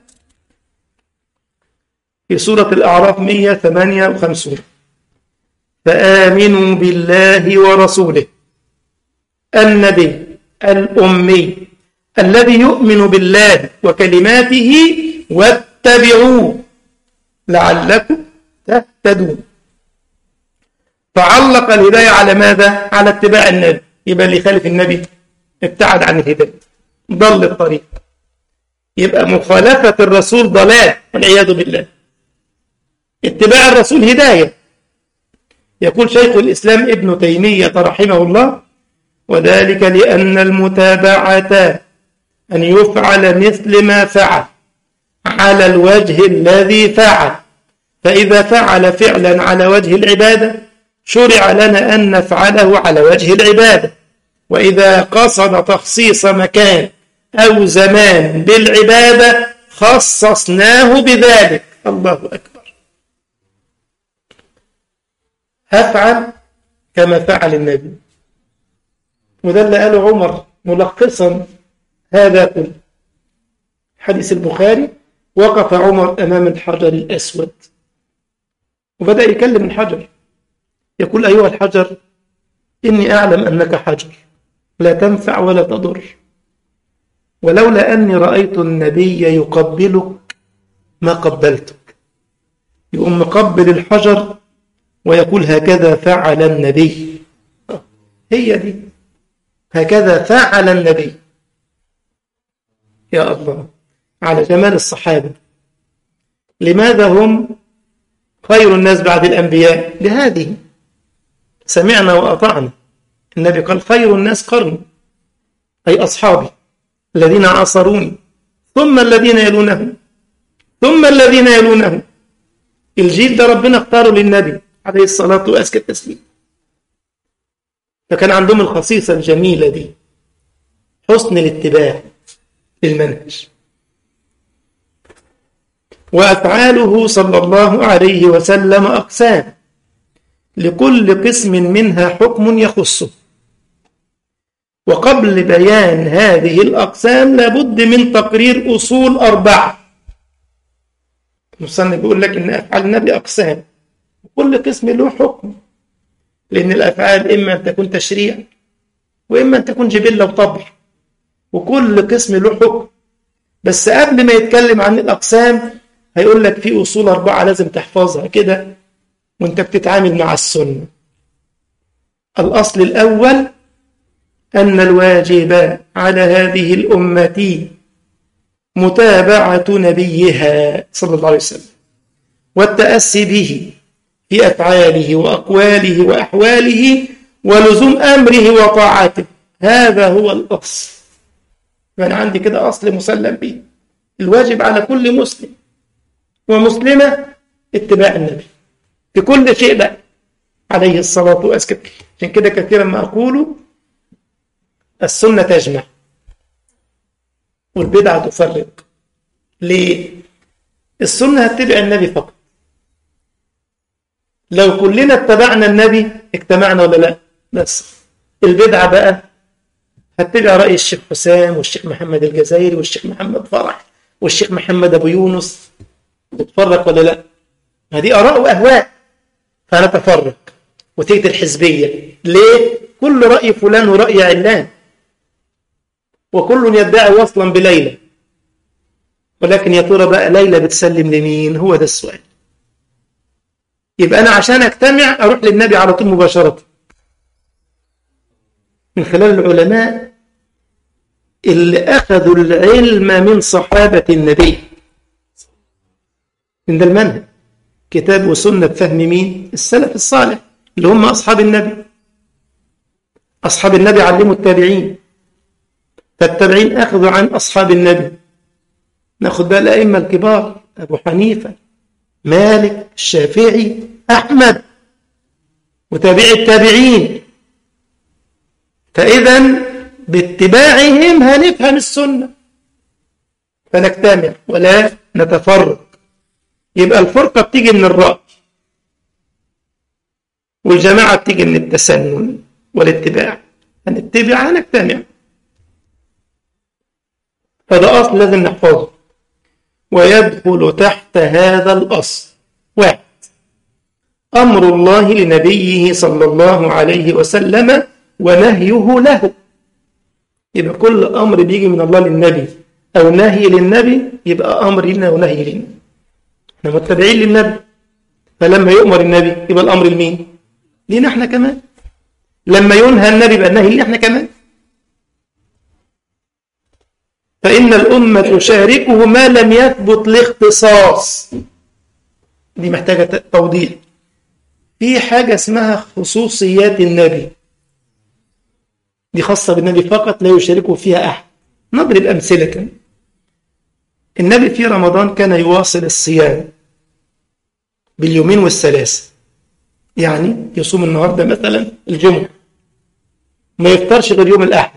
Speaker 1: في سورة الأعراف 158 فآمنوا بالله ورسوله النبي الأمي الذي يؤمن بالله وكلماته واتبعوه لعلكم تهتدون فعلق الهداية على ماذا؟ على اتباع النبي يبقى اللي يخالف النبي ابتعد عن الهداية ضل الطريق يبقى مخالفة الرسول ضلال والعياذ بالله اتباع الرسول هداية يقول شيخ الإسلام ابن تيمية رحمه الله وذلك لأن المتابعة أن يفعل مثل ما فعل على الوجه الذي فعل فإذا فعل فعلا على وجه العبادة شرع لنا أن نفعله على وجه العبادة وإذا قصد تخصيص مكان أو زمان بالعبادة خصصناه بذلك الله أكبر أفعل كما فعل النبي وده اللي قاله عمر ملخصا هذا كله حديث البخاري وقف عمر أمام الحجر الأسود وبدأ يكلم الحجر يقول أيها الحجر إني أعلم أنك حجر لا تنفع ولا تضر ولولا أني رأيت النبي يقبلك ما قبلتك يقوم مقبل الحجر ويقول هكذا فعل النبي هي دي هكذا فعل النبي يا الله على جمال الصحابة لماذا هم خير الناس بعد الأنبياء لهذه سمعنا وأطعنا النبي قال خير الناس قرن أي أصحابي الذين عاصروني ثم الذين يلونهم ثم الذين يلونهم الجيل ده ربنا اختاره للنبي عليه الصلاة وأزكى التسليم فكان عندهم الخصيصة الجميلة دي حسن الاتباع للمنهج وأفعاله صلى الله عليه وسلم أقسام لكل قسم منها حكم يخصه وقبل بيان هذه الأقسام لابد من تقرير أصول أربعة المصنف بيقول لك إن أفعال النبي أقسام وكل قسم له حكم لأن الأفعال إما أن تكون تشريع وإما أن تكون جبلة وطبع وكل قسم له حكم بس قبل ما يتكلم عن الأقسام هيقول لك في أصول أربعة لازم تحفظها كده وانت بتتعامل مع السنة الأصل الأول أن الواجب على هذه الأمة متابعة نبيها صلى الله عليه وسلم والتأسي به في أفعاله وأقواله وأحواله ولزوم أمره وطاعته هذا هو الأصل فأنا عندي كده أصل مسلم به الواجب على كل مسلم ومسلمة اتباع النبي في كل شيء بقى عليه الصلاة والسلام عشان كده كثيرا ما أقول السنة تجمع والبدعة تفرق ليه؟ السنة هتبع النبي فقط لو كلنا اتبعنا النبي اجتمعنا ولا لا بس البدعة بقى هتبع رأي الشيخ حسام والشيخ محمد الجزائري والشيخ محمد فرح والشيخ محمد أبو يونس تتفرق ولا لا هذه آراء وأهواء فنتفرق وتيجي الحزبية ليه؟ كل رأي فلان ورأي علان وكل يدعي وصلا بليلى ولكن يا ترى بقى ليلى بتسلم لمين هو ده السؤال يبقى أنا عشان أجتمع أروح للنبي على طول مباشرة من خلال العلماء اللي أخذوا العلم من صحابة النبي من ده المنهج كتاب وسنة بفهم مين السلف الصالح اللي هم أصحاب النبي أصحاب النبي علموا التابعين فالتابعين أخذوا عن أصحاب النبي ناخد بقى الأئمة الكبار أبو حنيفة مالك الشافعي أحمد وتابع التابعين فإذا باتباعهم هنفهم السنة فنجتمع ولا نتفرق يبقى الفرقة بتيجي من الرأي والجماعة بتيجي من التسنن والاتباع هنتبع هنجتمع فده أصل لازم نحفظه ويدخل تحت هذا الأصل واحد أمر الله لنبيه صلى الله عليه وسلم ونهيه له يبقى كل أمر بيجي من الله للنبي أو نهي للنبي يبقى أمر لنا ونهي لنا احنا متبعين للنبي فلما يؤمر النبي يبقى الأمر لمين لينا احنا كمان لما ينهى النبي يبقى النهي لنا احنا كمان فإن الأمة تشاركه ما لم يثبت الاختصاص دي محتاجة توضيح في حاجة اسمها خصوصيات النبي دي خاصة بالنبي فقط لا يشاركه فيها أحد نضرب أمثلة النبي في رمضان كان يواصل الصيام باليومين والثلاث يعني يصوم النهاردة مثلا الجمعة ما يفطرش غير يوم الأحد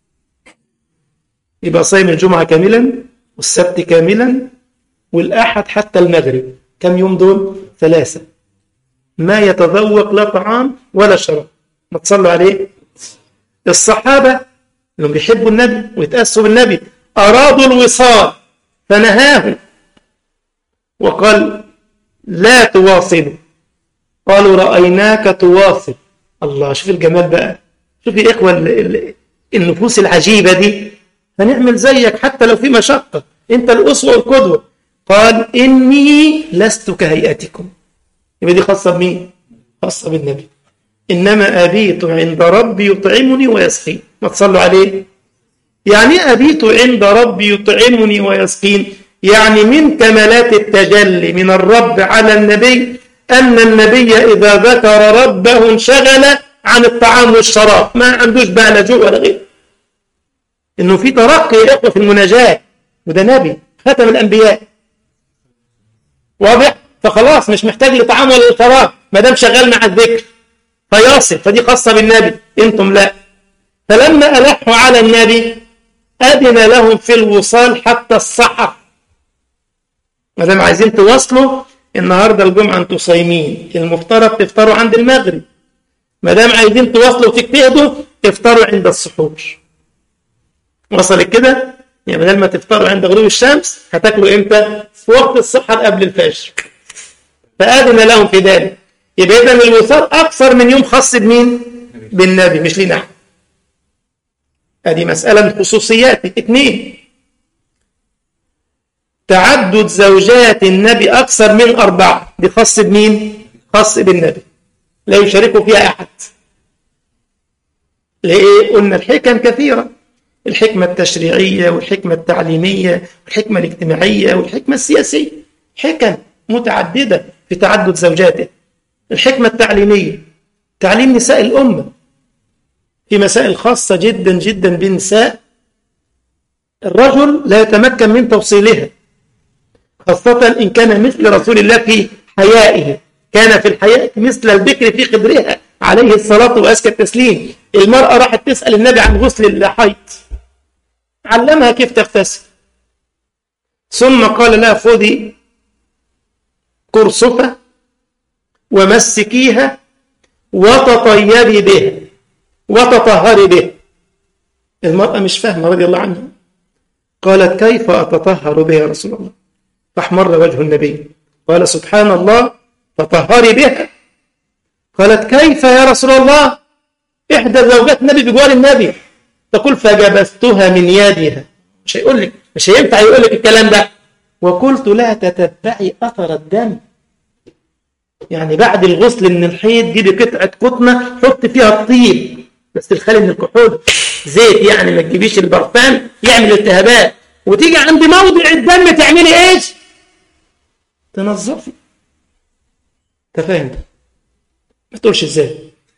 Speaker 1: يبقى صايم الجمعة كاملا والسبت كاملا والأحد حتى المغرب كم يوم دول؟ ثلاثة ما يتذوق لا طعام ولا شراب ما تصلوا عليه الصحابة اللي بيحبوا النبي ويتأسوا بالنبي أرادوا الوصال فنهاهم وقال لا تواصلوا قالوا رأيناك تواصل الله شوف الجمال بقى شوف يا إخوة النفوس العجيبة دي فنعمل زيك حتى لو في مشقة أنت الأسوة والقدوة قال إني لست كهيئتكم يبقى دي خاصة بمين؟ خاصة بالنبي إنما أبيت عند ربي يطعمني ويسقين ما تصلوا عليه يعني أبيت عند ربي يطعمني ويسقين يعني من كمالات التجلي من الرب على النبي أن النبي إذا ذكر ربه انشغل عن الطعام والشراب ما عندوش بقى لا جوع ولا غير إنه في ترقي يا إخوة في المناجاة وده نبي ختم الأنبياء واضح فخلاص مش محتاج لطعام ولا شراب ما دام شغال مع الذكر فيصل فدي خاصة بالنبي انتم لا فلما ألحوا على النبي أذن لهم في الوصال حتى السحر ما دام عايزين تواصلوا النهارده الجمعة انتوا صايمين المفترض تفطروا عند المغرب ما دام عايزين تواصلوا وتجتهدوا افطروا عند السحور وصلت كده يعني بدل ما تفطروا عند غروب الشمس هتاكلوا امتى في وقت السحر قبل الفجر فأذن لهم في ذلك يبقى إذا الوصال أكثر من يوم خاص بمين؟ بالنبي مش لينا هذه مسألة من خصوصياته اثنين تعدد زوجات النبي أكثر من أربعة دي خاص بمين؟ خاص بالنبي لا يشاركه فيها أحد ليه؟ قلنا الحكم كثيرة الحكمة التشريعية والحكمة التعليمية والحكمة الاجتماعية والحكمة السياسية حكم متعددة في تعدد زوجاته الحكمة التعليمية تعليم نساء الأمة في مسائل خاصة جدا جدا بالنساء الرجل لا يتمكن من توصيلها خاصة إن كان مثل رسول الله في حيائه كان في الحياة مثل البكر في خدرها عليه الصلاة وأزكى التسليم المرأة راحت تسأل النبي عن غسل الحيض علمها كيف تغتسل ثم قال لها خذي قرصفة ومسكيها وتطيبي بها وتطهري بها المرأة مش فاهمة رضي الله عنها قالت كيف أتطهر بها يا رسول الله فاحمر وجه النبي قال سبحان الله تطهري بها قالت كيف يا رسول الله إحدى زوجات النبي بجوار النبي تقول فجبستها من يدها مش هيقول لك مش هينفع يقول لك الكلام ده وقلت لا تتبعي أثر الدم يعني بعد الغسل من الحيض جيبي قطعة قطنة حط فيها الطيب بس الخالي من الكحول زيت يعني ما تجيبيش البرفان يعمل التهابات وتيجي عند موضع الدم تعملي ايش؟ تنظفي انت فاهم ده ما تقولش ازاي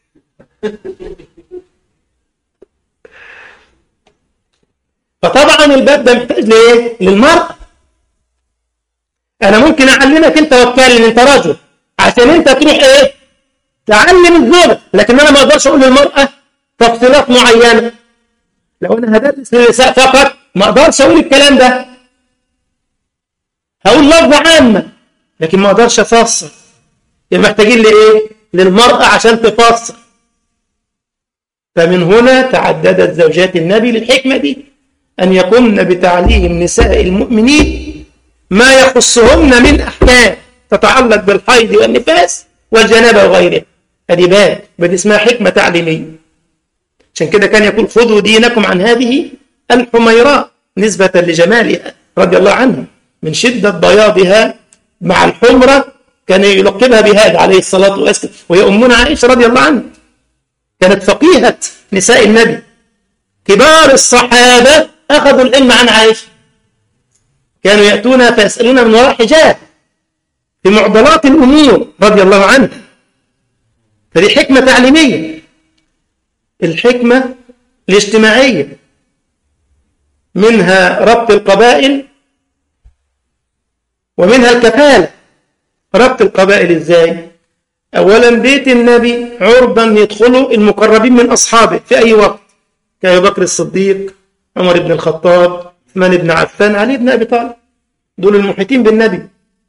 Speaker 1: فطبعا الباب ده محتاج لايه؟ للمرأة انا ممكن اعلمك انت واتكلم انت رجل عشان انت تروح ايه؟ تعلم الزوجة لكن انا ما اقدرش اقول للمرأة تفصيلات معينة لو انا هدرس للنساء فقط ما اقدرش اقول الكلام ده هقول لفظة عامة لكن ما اقدرش افصل يبقى محتاجين لايه؟ للمرأة عشان تفصل فمن هنا تعددت زوجات النبي للحكمة دي أن يقومن بتعليم نساء المؤمنين ما يخصهن من أحكام تتعلق بالحيض والنفاس والجنابة وغيرها هذه باب بدي اسمها حكمة تعليمية عشان كده كان يقول خذوا دينكم عن هذه الحميراء نسبة لجمالها رضي الله عنها من شدة بياضها مع الحمرة كان يلقبها بهذا عليه الصلاة والسلام وهي أمنا عائشة رضي الله عنها كانت فقيهة نساء النبي كبار الصحابة أخذوا العلم عن عائشة كانوا يأتون فيسألون من وراء حجاب في معضلات الأمور رضي الله عنها فدي حكمة تعليمية الحكمة الاجتماعية منها ربط القبائل ومنها الكفالة ربط القبائل ازاي اولا بيت النبي عرضا يدخله المقربين من اصحابه في اي وقت كابي بكر الصديق عمر بن الخطاب عثمان بن عفان علي بن ابي طالب دول المحيطين بالنبي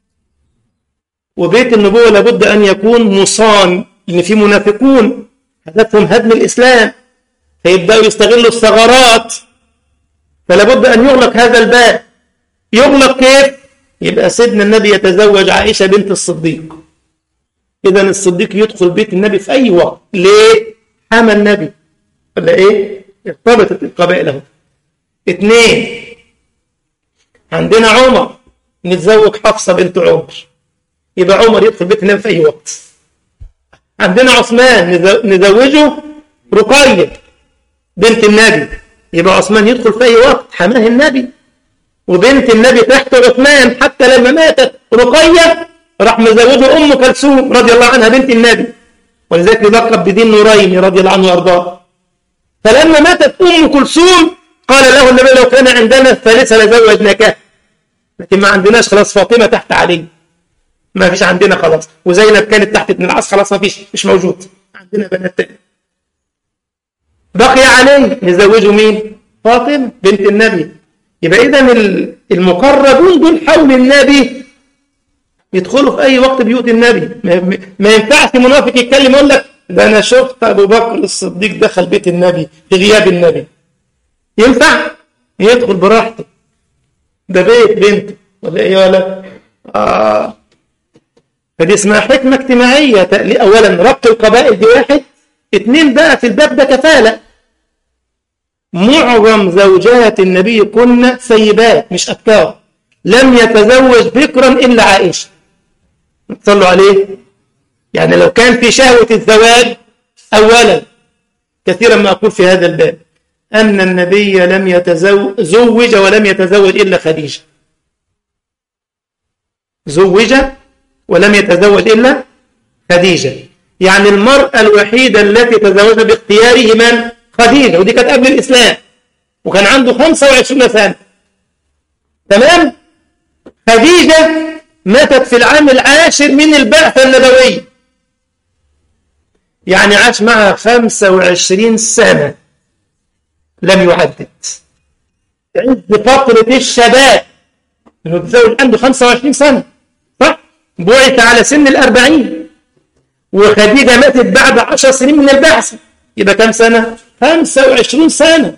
Speaker 1: وبيت النبوه لابد ان يكون مصان لان في منافقون هدفهم هدم الاسلام فيبداوا يستغلوا الثغرات فلا بد ان يغلق هذا الباب يغلق كيف يبقى سيدنا النبي يتزوج عائشه بنت الصديق اذا الصديق يدخل بيت النبي في اي وقت ليه حمى النبي ولا ايه ارتبطت القبائل اهو اثنين عندنا عمر نتزوج حفصه بنت عمر يبقى عمر يدخل بيت النبي في اي وقت عندنا عثمان نزوجه رقيه بنت النبي يبقى عثمان يدخل في اي وقت حماه النبي وبنت النبي تحت عثمان حتى لما ماتت رقيه راح مزوجه ام كلثوم رضي الله عنها بنت النبي ولذلك يلقب بدين نورين رضي الله عنه وارضاه فلما ماتت ام كلثوم قال له النبي لو كان عندنا الثالثه لزوجناك لكن ما عندناش خلاص فاطمه تحت علي ما فيش عندنا خلاص وزينب كانت تحت ابن العاص خلاص ما فيش مش موجود عندنا بنات تاني بقي علي نزوجه مين فاطمه بنت النبي يبقى اذا المقربون دول حول النبي يدخلوا في اي وقت بيوت النبي ما, ما ينفعش منافق يتكلم يقول لك ده انا شفت ابو بكر الصديق دخل بيت النبي في غياب النبي ينفع يدخل براحته ده بيت بنته ولا ايه ولا اه فدي اسمها حكمه اجتماعيه اولا ربط القبائل دي واحد اثنين بقى في الباب ده كفاله معظم زوجات النبي كن سيبات مش ابكار لم يتزوج بكرا الا عائشه صلوا عليه يعني لو كان في شهوة الزواج أولا كثيرا ما أقول في هذا الباب أن النبي لم يتزوج زوج ولم يتزوج إلا خديجة زوج ولم يتزوج إلا خديجة يعني المرأة الوحيدة التي تزوج باختياره من خديجة ودي كانت قبل الإسلام وكان عنده 25 سنة تمام خديجة ماتت في العام العاشر من البعثة النبوية يعني عاش معها 25 سنة لم يعدد عز فترة الشباب انه تزوج عنده 25 سنة صح؟ بعث على سن الأربعين وخديجة ماتت بعد 10 سنين من البعثة يبقى كم سنة؟ 25 سنة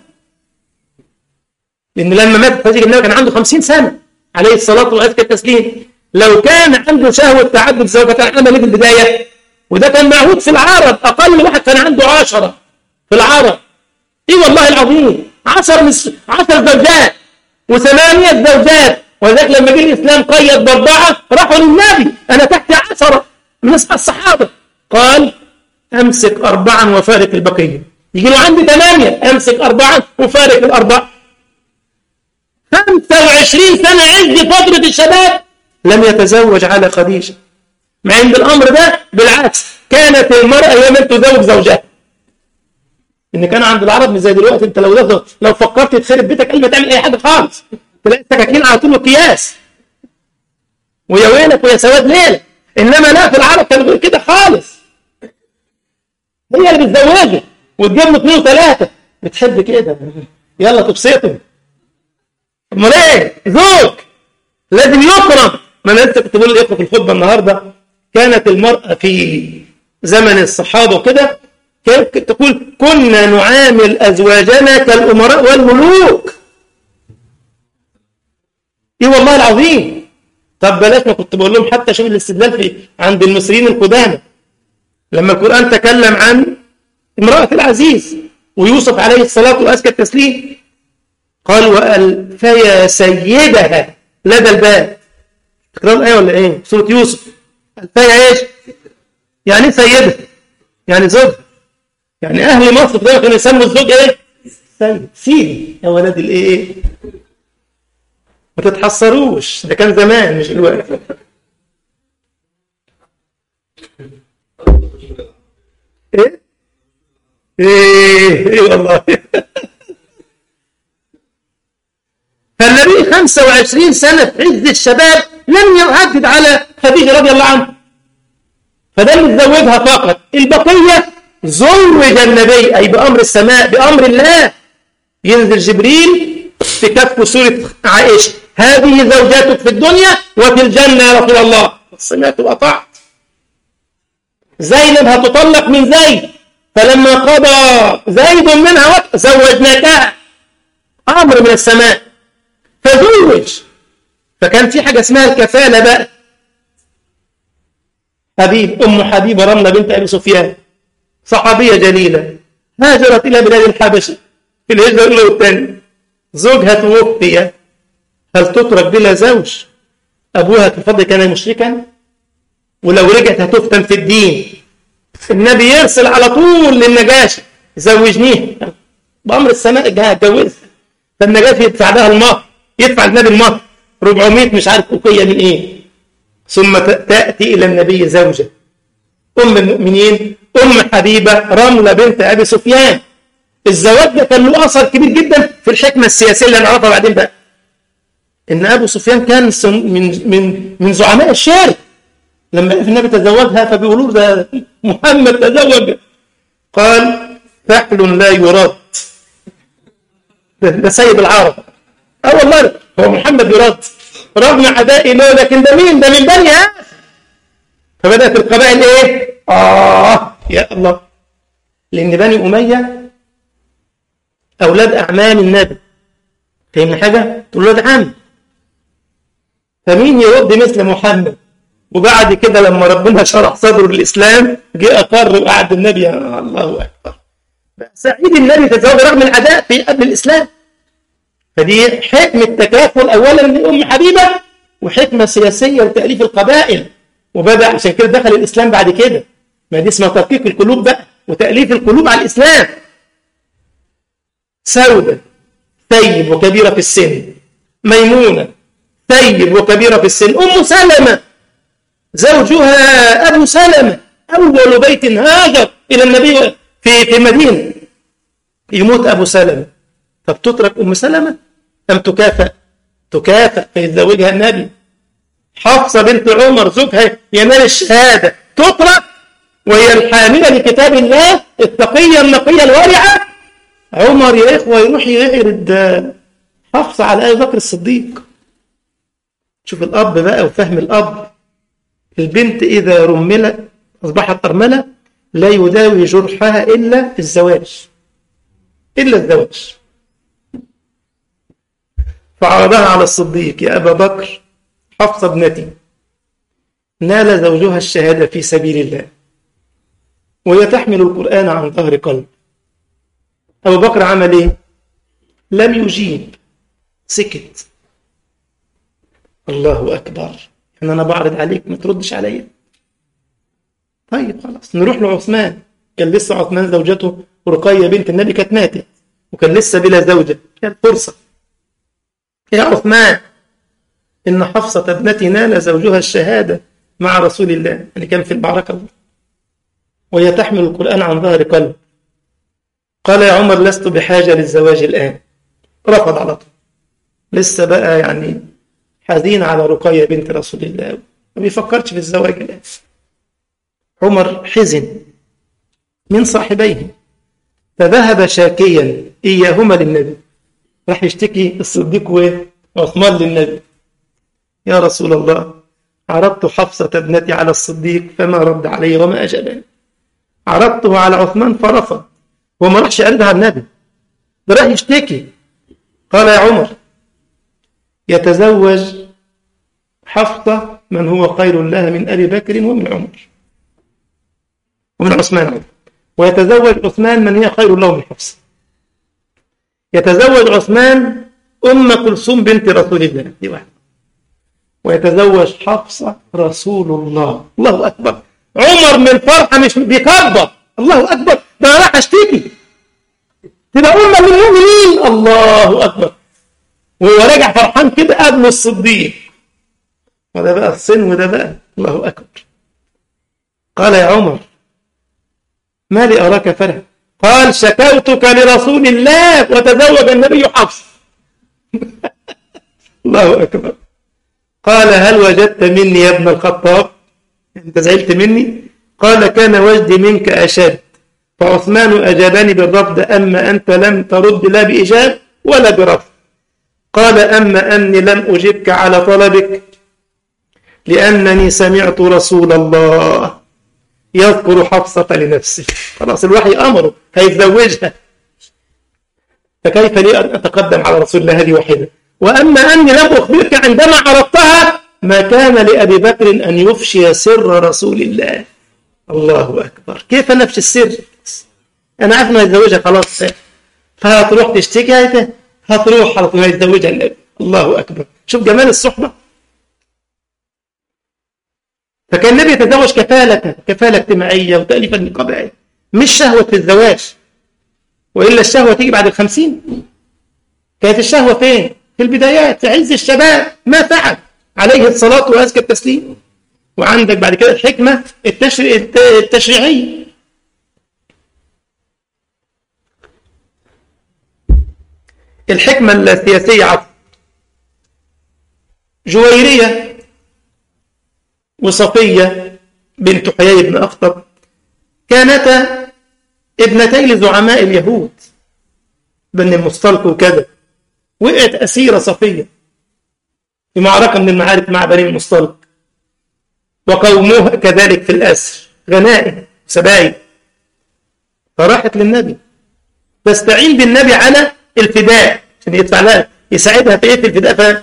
Speaker 1: لأن لما مات خديجة النبي كان عنده 50 سنة عليه الصلاة وأزكى التسليم لو كان عنده شهوة تعدد زوجة عمل في البداية وده كان معهود في العرب أقل واحد كان عنده عشرة في العرب إيه والله العظيم عشر مس... عشر زوجات وثمانية زوجات ولذلك لما جه الإسلام قيد بأربعة راحوا للنبي أنا تحت عشرة من الصحابة قال أمسك أربعا وفارق البقية يجي له عندي ثمانية أمسك أربعا وفارق الأربعة 25 سنة عز فترة الشباب لم يتزوج على خديجة مع عند الأمر ده بالعكس كانت المرأة هي من تزوج زوجها إن كان عند العرب مش زي دلوقتي أنت لو دخل لو فكرت تخرب بيتك قبل ما تعمل أي حاجة خالص تلاقي السكاكين على طول قياس ويا ويلك ويا سواد ليلك إنما لا في العرب كان غير كده خالص هي اللي بتزوجه وتجيب له اثنين وثلاثة بتحب كده يلا تبسطه امال ايه زوج لازم يكرم ما انا لسه كنت بقول لاخوه في الخطبه النهارده كانت المراه في زمن الصحابه وكده كانت تقول كنا نعامل ازواجنا كالامراء والملوك ايه والله العظيم طب بلاش ما كنت بقول لهم حتى شوف الاستدلال في عند المصريين القدامى لما القران تكلم عن امراه العزيز ويوسف عليه الصلاه وازكى التسليم قال والفيا سيدها لدى الباب تكرار الايه ولا ايه سوره يوسف الفيا ايش يعني ايه سيدها يعني زوج يعني اهل مصر دايما كانوا يسموا الزوج ايه سيد سيدي يا ولاد الايه ما تتحسروش ده كان زمان مش دلوقتي ايه ايه ايه والله فالنبي 25 سنة في عز الشباب لم يعدد على خديجة رضي الله عنها فده اللي تزوجها فقط البقية زوج النبي أي بأمر السماء بأمر الله ينزل جبريل في كف سورة عائشة هذه زوجاتك في الدنيا وفي الجنة يا رسول الله سمعت وأطعت زينب هتطلق من زيد فلما قضى زيد منها وقت زوجناكها أمر من السماء فزوج فكان في حاجة اسمها الكفالة بقى حبيب أم حبيبة رملة بنت أبي سفيان صحابية جليلة هاجرت إلى بلاد الحبشة في الهجرة الأولى والثانية زوجها توفي هل تترك بلا زوج أبوها في الفضل كان مشركا ولو رجعت هتفتن في الدين النبي يرسل على طول للنجاشي زوجنيه بأمر السماء هتجوزها فالنجاشي يدفع لها المهر يدفع النبي المهر 400 مش عارف أوكية من إيه ثم تأتي إلى النبي زوجة أم المؤمنين أم حبيبة رملة بنت أبي سفيان الزواج ده كان له أثر كبير جدا في الحكمة السياسية اللي هنعرفها بعدين بقى إن أبو سفيان كان من من من زعماء الشرك لما النبي تزوجها فبيقولوا ده محمد تزوج قال فحل لا يرد ده سيد العرب اه والله هو محمد يرد رغم عدائي له لكن ده مين ده من بني هاشم فبدأت القبائل ايه آه يا الله لأن بني أمية أولاد أعمام النبي فهمنا حاجة؟ تقول له عم فمين يرد مثل محمد وبعد كده لما ربنا شرح صدره الإسلام جه أقر وقعد النبي يا الله أكبر سعيد النبي تزوج رغم العداء في قبل الإسلام فدي حكمة تكافل أولا لأم حبيبة وحكمة سياسية وتأليف القبائل وبدأ عشان كده دخل الإسلام بعد كده ما دي اسمها ترقيق القلوب بقى وتأليف القلوب على الإسلام سودة ثيب وكبيرة في السن ميمونة ثيب وكبيرة في السن أم سلمة زوجها أبو سلمة أول بيت هاجر إلى النبي في في المدينة يموت أبو سلمة طب تترك أم سلمة أم تكافأ تكافئ فيتزوجها النبي حفصة بنت عمر زوجها ينال الشهادة تترك وهي الحاملة لكتاب الله التقية النقية الورعة عمر يا إخوة يروح يعرض حفصة على أبي بكر الصديق شوف الأب بقى وفهم الأب البنت إذا رملت أصبحت أرملة لا يداوي جرحها إلا الزواج إلا الزواج فعرضها على الصديق يا أبا بكر حفصة ابنتي نال زوجها الشهادة في سبيل الله وهي تحمل القرآن عن ظهر قلب أبو بكر عمل إيه؟ لم يجيب سكت الله أكبر يعني أنا بعرض عليك ما تردش عليا طيب خلاص نروح لعثمان كان لسه عثمان زوجته رقية بنت النبي كانت ماتت وكان لسه بلا زوجة كانت فرصة يا عثمان إن حفصة ابنتي نال زوجها الشهادة مع رسول الله يعني كان في المعركة وهي تحمل القرآن عن ظهر قلب قال يا عمر لست بحاجة للزواج الآن رفض على طول لسه بقى يعني حزين على رقية بنت رسول الله ما بيفكرش في الزواج الآن عمر حزن من صاحبيه فذهب شاكيا إياهما للنبي راح يشتكي الصديق وعثمان للنبي يا رسول الله عرضت حفصة ابنتي على الصديق فما رد علي وما أجابني عرضته على عثمان فرفض وما راحش يعرضها على النبي ده راح يشتكي قال يا عمر يتزوج حفصة من هو خير لها من أبي بكر ومن عمر ومن عثمان عمر ويتزوج عثمان من هي خير له من حفصة يتزوج عثمان أم كلثوم بنت رسول الله دي واحدة ويتزوج حفصة رسول الله الله أكبر عمر من الفرحة مش بيكبر الله أكبر ده أنا راح أشتكي تبقى أمة من المؤمنين الله أكبر وهو راجع فرحان كده قبل الصديق وده بقى الصن وده بقى الله أكبر قال يا عمر ما لي أراك فرح قال شكوتك لرسول الله وتزوج النبي حفص الله أكبر قال هل وجدت مني يا ابن الخطاب أنت زعلت مني قال كان وجدي منك أشد فعثمان أجابني بالرفض أما أنت لم ترد لا بإجاب ولا برفض قال أما أني لم أجبك على طلبك لأنني سمعت رسول الله يذكر حفصة لنفسه خلاص الوحي أمره هيتزوجها فكيف لي أن أتقدم على رسول الله هذه واحدة وأما أني لم أخبرك عندما عرضتها ما كان لأبي بكر أن يفشي سر رسول الله الله أكبر كيف نفش السر أنا عارف أنه يتزوجها خلاص فهتروح تشتكي هتروح على طول يتزوجها النبي الله أكبر شوف جمال الصحبة فكان النبي يتزوج كفالة كفالة اجتماعية وتأليفا للقبائل مش شهوة في الزواج وإلا الشهوة تيجي بعد الخمسين كانت الشهوة فين؟ في البدايات في عز الشباب ما فعل عليه الصلاة وأزكى التسليم وعندك بعد كده الحكمة التشريع التشريعية الحكمة السياسية عفوا جويرية وصفية بنت حيي بن أخطب كانتا ابنتي لزعماء اليهود بن المصطلق وكذا وقعت أسيرة صفية في معركة من المعارك مع بني المصطلق وقوموها كذلك في الأسر غنائم سبايل فراحت للنبي تستعين بالنبي على الفداء عشان يدفع لها يساعدها في ايه في الفداء ف...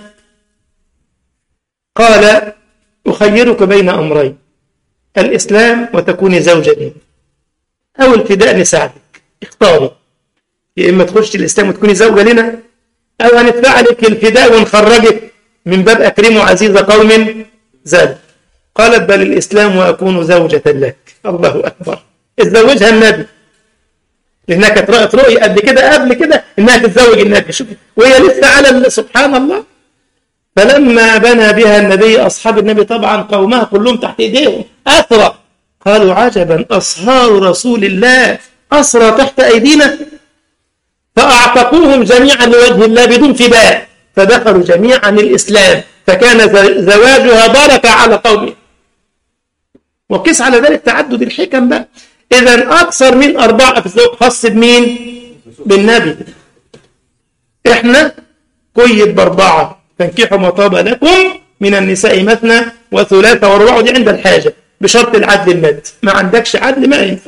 Speaker 1: قال أخيرك بين أمرين الإسلام وتكوني زوجة لي أو الفداء نساعدك اختاري يا إما تخش الإسلام وتكوني زوجة لنا أو هندفع لك الفداء ونخرجك من باب أكرم عزيز قوم زاد قالت بل الإسلام وأكون زوجة لك الله أكبر اتزوجها النبي لأنها كانت رأت رؤية قبل كده قبل كده إنها تتزوج النبي شوف وهي لسه على سبحان الله فلما بنى بها النبي أصحاب النبي طبعا قومها كلهم تحت إيديهم أسرى قالوا عجبا أصهار رسول الله أسرى تحت أيدينا فأعتقوهم جميعا لوجه الله بدون فداء فدخلوا جميعا الإسلام فكان زواجها بركة على قومه وقس على ذلك تعدد الحكم بقى إذا أكثر من أربعة في الزواج خاص بمين؟ بالنبي إحنا قيد بأربعة تنكحوا ما طاب لكم من النساء مثنى وثلاثة ورباع دي عند الحاجة بشرط العدل المادي ما عندكش عدل ما ينفع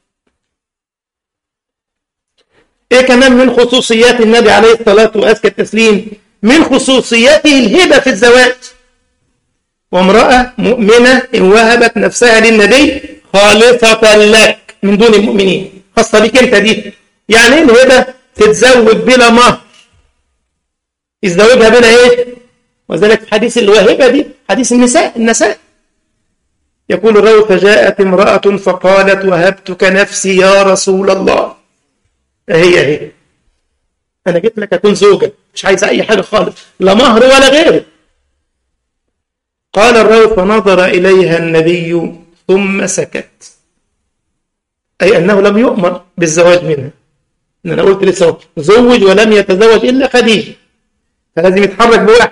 Speaker 1: ايه كمان من خصوصيات النبي عليه الصلاة وأزكى التسليم من خصوصياته الهبة في الزواج وامرأة مؤمنة إن وهبت نفسها للنبي خالصة لك من دون المؤمنين خاصة بك انت دي يعني ايه الهبة تتزوج بلا مهر يزوجها بلا ايه وذلك في حديث الوهبة دي حديث النساء النساء يقول الرجل فجاءت امرأة فقالت وهبتك نفسي يا رسول الله هي هي أنا جيت لك أكون زوجة مش عايزة أي حاجة خالص لا مهر ولا غيره قال الرجل فنظر إليها النبي ثم سكت أي أنه لم يؤمر بالزواج منها إن أنا قلت لسه زوج ولم يتزوج إلا خديجة فلازم يتحرك بواحد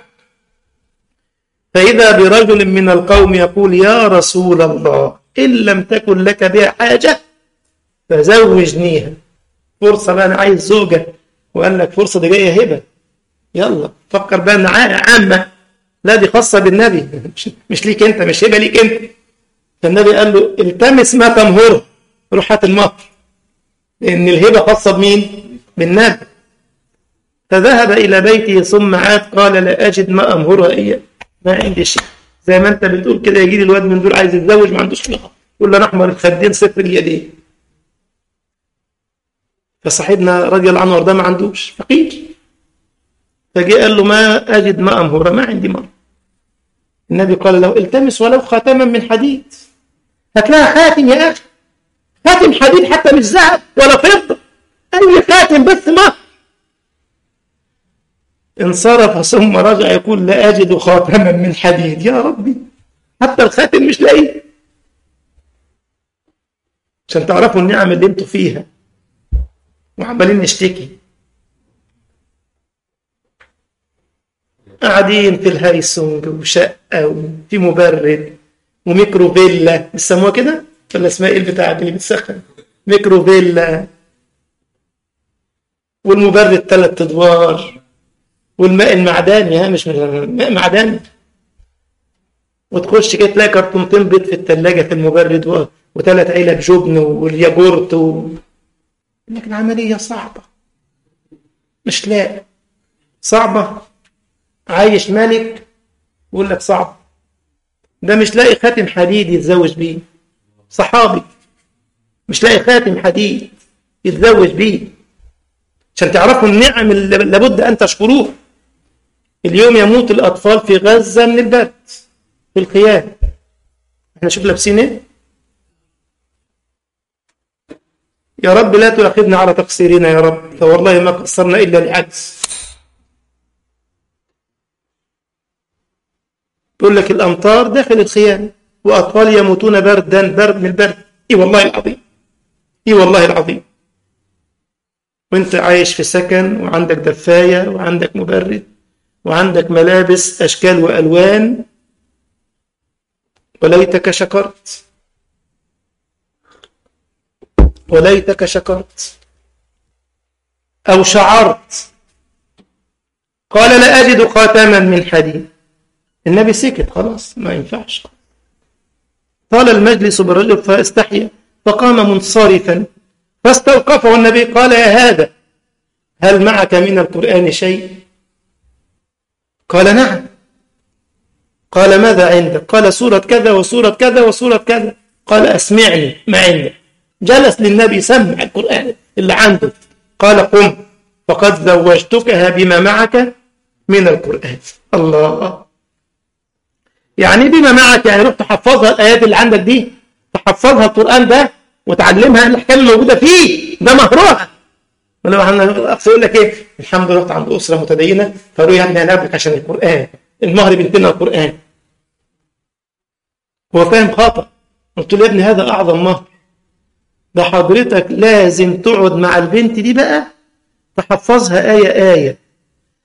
Speaker 1: فإذا برجل من القوم يقول يا رسول الله إن لم تكن لك بها حاجة فزوجنيها فرصة بقى أنا عايز زوجة وقال لك فرصة دي جاية هبة يلا فكر بقى إن عامة لا دي خاصة بالنبي مش, مش ليك أنت مش هبة ليك أنت فالنبي قال له التمس ما تمهره روح هات المهر لأن الهبة خاصة بمين؟ بالنبي فذهب إلى بيته ثم عاد قال لا أجد ما أمهرها إياه ما عندي شيء زي ما أنت بتقول كده يجي لي الواد من دول عايز يتزوج ما عندوش حاجة يقول له أنا أحمر الخدين صفر اليدين فصاحبنا رضي الله عنه وارضاه ما عندوش فقير فجاء قال له ما أجد ما أمهرها ما عندي ما النبي قال له التمس ولو خاتما من حديد هتلاقي خاتم يا أخي خاتم حديد حتى مش ذهب ولا فضة أي خاتم بس ما انصرف ثم رجع يقول لا أجد خاتما من حديد يا ربي حتى الخاتم مش لاقيه عشان تعرفوا النعم اللي انتوا فيها وعمالين نشتكي قاعدين في الهايسونج وشقة وفي مبرد وميكرو فيلا بيسموها كده ولا اسمها ايه البتاع اللي بتسخن ميكرو فيلا والمبرد ثلاث ادوار والماء المعدني ها مش ماء معدني وتخش كده تلاقي كرتونتين بيض في الثلاجه في المبرد وثلاث علب جبن والياجورت و... لكن عمليه صعبه مش لاقي صعبه عايش ملك يقول لك صعب ده مش لاقي خاتم حديد يتزوج بيه صحابي مش لاقي خاتم حديد يتزوج بيه عشان تعرفوا النعم اللي لابد أن تشكروها اليوم يموت الأطفال في غزة من البرد في الخيام احنا شوف لابسين ايه يا رب لا تؤاخذنا على تقصيرنا يا رب فوالله ما قصرنا إلا لعجز يقول لك الأمطار داخل الخيام وأطفال يموتون بردا برد من البرد إي والله العظيم إي والله العظيم وانت عايش في سكن وعندك دفاية وعندك مبرد وعندك ملابس أشكال وألوان وليتك شكرت وليتك شكرت أو شعرت قال لا أجد خاتما من حديد النبي سكت خلاص ما ينفعش طال المجلس بالرجل فاستحيا فقام منصرفا فاستوقفه النبي قال يا هذا هل معك من القرآن شيء قال نعم قال ماذا عندك قال سورة كذا وسورة كذا وسورة كذا قال أسمعني ما عندك جلس للنبي سمع القرآن اللي عنده قال قم فقد زوجتكها بما معك من القرآن الله يعني بما معك يعني روح تحفظها الآيات اللي عندك دي تحفظها القرآن ده وتعلمها الأحكام الموجودة فيه ده مهرها ولو اقصد يقول لك ايه الحمد لله رحت عند اسره متدينه فقالوا يا ابني انا قبلك عشان القران المهر بنتنا القران هو فاهم خطا قلت له يا ابني هذا اعظم مهر ده حضرتك لازم تقعد مع البنت دي بقى تحفظها ايه ايه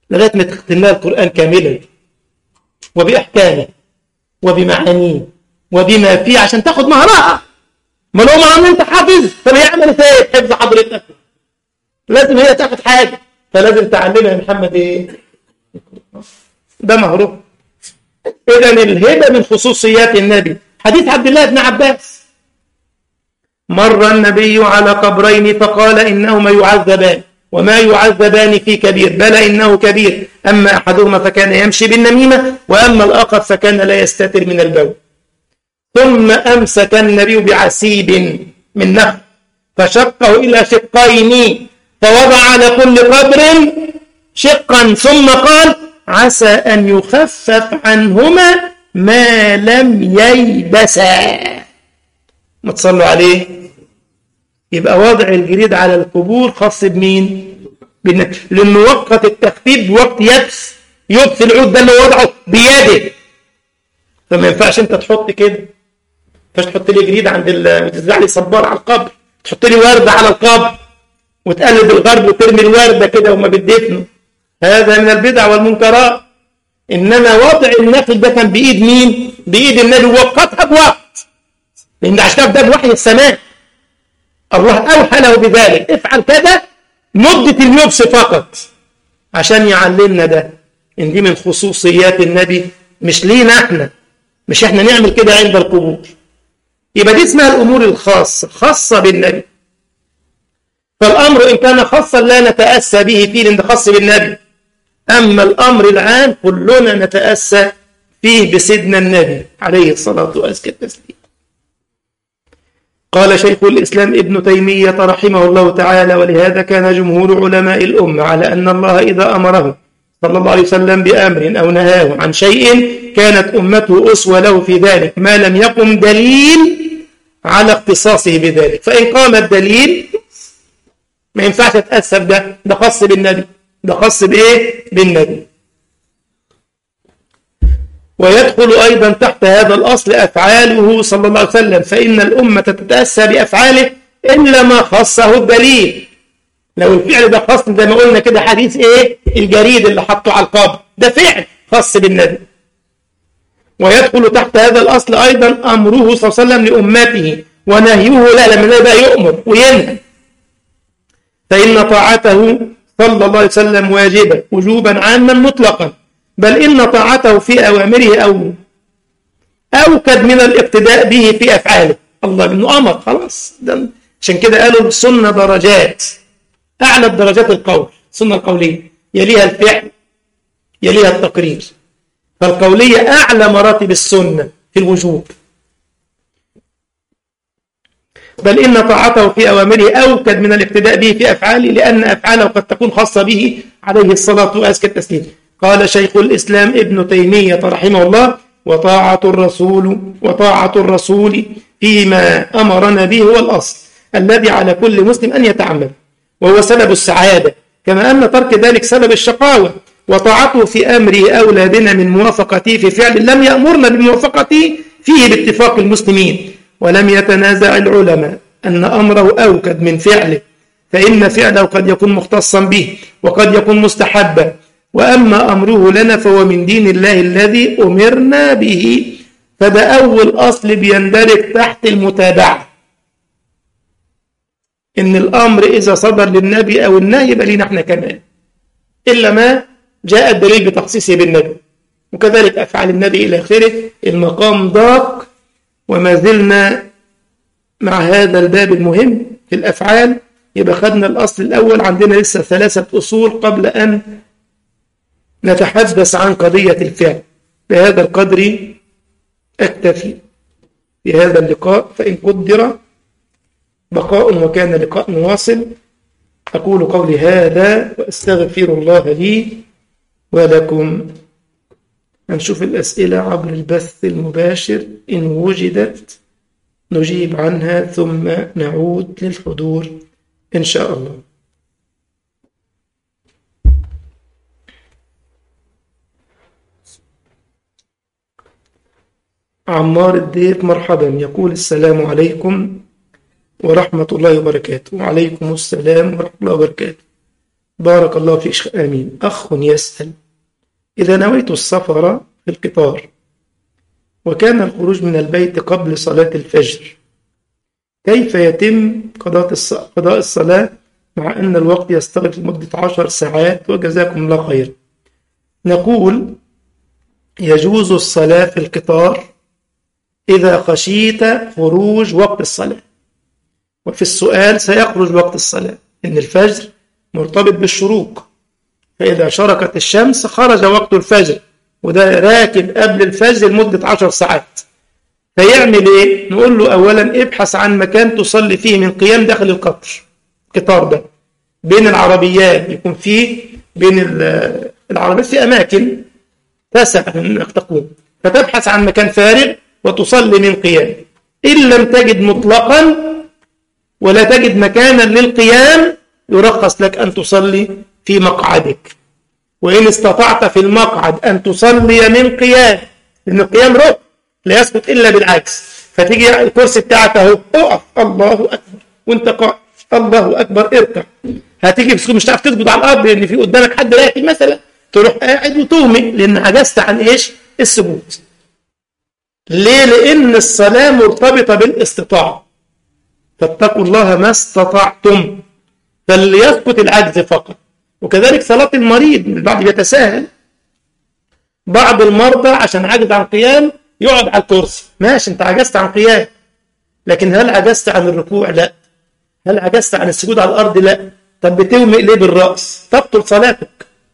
Speaker 1: لغاية ما تختم لها القرآن كاملا وبأحكامه وبمعانيه وبما فيه عشان تاخد مهرها ما لو ما انت حافظ طب هي عملت ايه حفظ حضرتك لازم هي تاخد حاجه فلازم تعلمها يا محمد ايه ده مهره اذا الهبه من خصوصيات النبي حديث عبد الله بن عباس مر النبي على قبرين فقال انهما يعذبان وما يعذبان في كبير بلى انه كبير اما احدهما فكان يمشي بالنميمه واما الاخر فكان لا يستتر من البول ثم أمسك النبي بعسيب من نخل فشقه إلى شقين فوضع على كل قبر شقا ثم قال عسى أن يخفف عنهما ما لم ييبسا ما تصلوا عليه يبقى وضع الجريد على القبور خاص بمين لأنه وقت التخفيف بوقت يبس يبس العود ده اللي وضعه بيده فما ينفعش انت تحط كده فاش تحط لي جريد عند تزرع لي صبار على القبر تحط لي ورده على القبر وتقلب الغرب وترمي الورده كده وما بتدفنه هذا من البدع والمنكرات انما وضع النخل ده كان بايد مين؟ بايد النبي وقتها بوقت لان عشان ده بوحي السماء الله اوحى له بذلك افعل كذا مده اليبس فقط عشان يعلمنا ده ان دي من خصوصيات النبي مش لينا احنا مش احنا نعمل كده عند القبور يبقى دي اسمها الأمور الخاصة خاصة بالنبي فالأمر إن كان خاصا لا نتأسى به فيه لأنه خاص بالنبي أما الأمر العام كلنا نتأسى فيه بسيدنا النبي عليه الصلاة وأزكى التسليم قال شيخ الإسلام ابن تيمية رحمه الله تعالى ولهذا كان جمهور علماء الأمة على أن الله إذا أمره صلى الله عليه وسلم بأمر أو نهاه عن شيء كانت أمته أسوة له في ذلك ما لم يقم دليل على اختصاصه بذلك فإن قام الدليل ما ينفعش تتأسف ده ده خاص بالنبي ده خاص بإيه؟ بالنبي ويدخل أيضا تحت هذا الأصل أفعاله صلى الله عليه وسلم فإن الأمة تتأسى بأفعاله إلا ما خصه الدليل لو الفعل ده خاص زي ما قلنا كده حديث إيه الجريد اللي حطه على القبر ده فعل خاص بالنبي ويدخل تحت هذا الأصل أيضا أمره صلى الله عليه وسلم لأمته ونهيه لا لما يبقى يؤمر وينهى فإن طاعته صلى الله عليه وسلم واجبة وجوبا عاما مطلقا بل إن طاعته في أوامره أو أوكد من الاقتداء به في أفعاله الله إنه أمر خلاص ده عشان كده قالوا السنة درجات أعلى الدرجات القول السنة القولية يليها الفعل يليها التقرير فالقولية أعلى مراتب السنة في الوجوب بل إن طاعته في أوامره أوكد من الاقتداء به في أفعاله لأن أفعاله قد تكون خاصة به عليه الصلاة وأزكى التسليم قال شيخ الإسلام ابن تيمية رحمه الله وطاعة الرسول وطاعة الرسول فيما أمرنا به هو الأصل الذي على كل مسلم أن يتعمل وهو سبب السعادة كما أن ترك ذلك سبب الشقاوة وطاعته في أمره أولى بنا من موافقته في فعل لم يأمرنا بموافقته فيه باتفاق المسلمين ولم يتنازع العلماء أن أمره أوكد من فعله فإن فعله قد يكون مختصا به وقد يكون مستحبا وأما أمره لنا فهو من دين الله الذي أمرنا به فده أول أصل بيندرج تحت المتابعة إن الأمر إذا صدر للنبي أو النهي يبقى لينا احنا كمان إلا ما جاء الدليل بتخصيصه بالنبي وكذلك أفعال النبي إلى آخره المقام ضاق وما زلنا مع هذا الباب المهم في الأفعال يبقى خدنا الأصل الأول عندنا لسه ثلاثة أصول قبل أن نتحدث عن قضية الفعل بهذا القدر أكتفي في هذا اللقاء فإن قدر بقاء وكان لقاء واصل أقول قولي هذا وأستغفر الله لي ولكم هنشوف الأسئلة عبر البث المباشر إن وجدت نجيب عنها ثم نعود للحضور إن شاء الله عمار الديك مرحبا يقول السلام عليكم ورحمة الله وبركاته وعليكم السلام ورحمة الله وبركاته بارك الله فيك شيخ آمين أخ يسأل إذا نويت السفر في القطار وكان الخروج من البيت قبل صلاة الفجر كيف يتم قضاء قضاء الصلاة مع أن الوقت يستغرق لمدة عشر ساعات وجزاكم الله خير نقول يجوز الصلاة في القطار إذا خشيت خروج وقت الصلاة وفي السؤال سيخرج وقت الصلاة إن الفجر مرتبط بالشروق فإذا شرقت الشمس خرج وقت الفجر وده راكب قبل الفجر لمدة عشر ساعات فيعمل إيه؟ نقول له أولا ابحث عن مكان تصلي فيه من قيام داخل القطر القطار ده بين العربيات يكون فيه بين العربيات في أماكن تسع انك تقوم فتبحث عن مكان فارغ وتصلي من قيام إن لم تجد مطلقا ولا تجد مكانا للقيام يرخص لك أن تصلي في مقعدك وإن استطعت في المقعد أن تصلي من قيام لأن القيام ركن لا يسقط إلا بالعكس فتيجي الكرسي بتاعك أهو اقف الله أكبر وأنت قائم الله أكبر اركع هتيجي في مش هتعرف تسجد على الأرض لأن في قدامك حد راكب مثلا تروح قاعد وتومئ لأن عجزت عن إيش؟ السجود. ليه؟ لأن الصلاة مرتبطة بالاستطاعة. فاتقوا الله ما استطعتم. فليسقط العجز فقط. وكذلك صلاة المريض البعض يتساهل. بعض المرضى عشان عجز عن قيام يقعد على الكرسي. ماشي أنت عجزت عن قيام. لكن هل عجزت عن الركوع؟ لا. هل عجزت عن السجود على الأرض؟ لا. طب بتومئ ليه بالرأس؟ تبطل صلاتك.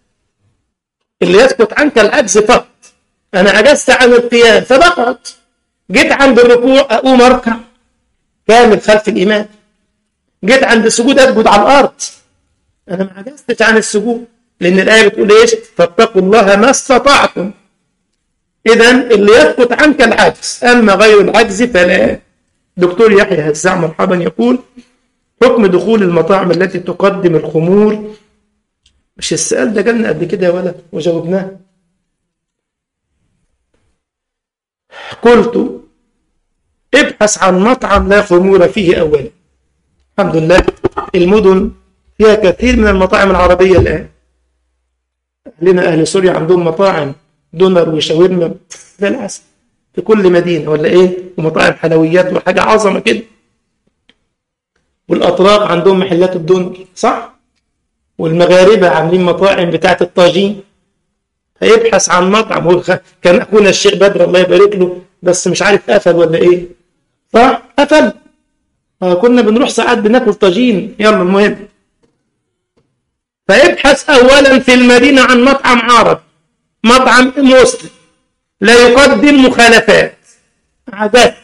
Speaker 1: اللي يسقط عنك العجز فقط انا عجزت عن القيام فبقعد جيت عند الركوع اقوم اركع كامل خلف الامام جيت عند السجود اسجد على الارض انا ما عجزتش عن السجود لان الايه بتقول ايش فاتقوا الله ما استطعتم اذا اللي يسقط عنك العجز اما غير العجز فلا دكتور يحيى هزاع مرحبا يقول حكم دخول المطاعم التي تقدم الخمور مش السؤال ده جالنا قبل كده ولا وجاوبناه قلت ابحث عن مطعم لا خمور فيه أولا الحمد لله المدن فيها كثير من المطاعم العربية الآن أهلنا أهل سوريا عندهم مطاعم دونر وشاورما زي العسل في كل مدينة ولا إيه ومطاعم حلويات وحاجة عظمة كده والأطراف عندهم محلات الدونر صح والمغاربة عاملين مطاعم بتاعة الطاجين هيبحث عن مطعم هو كان أخونا الشيخ بدر الله يبارك له بس مش عارف قفل ولا إيه صح قفل آه كنا بنروح ساعات بناكل طاجين يلا المهم فابحث أولا في المدينة عن مطعم عربي مطعم مسلم لا يقدم مخالفات عادات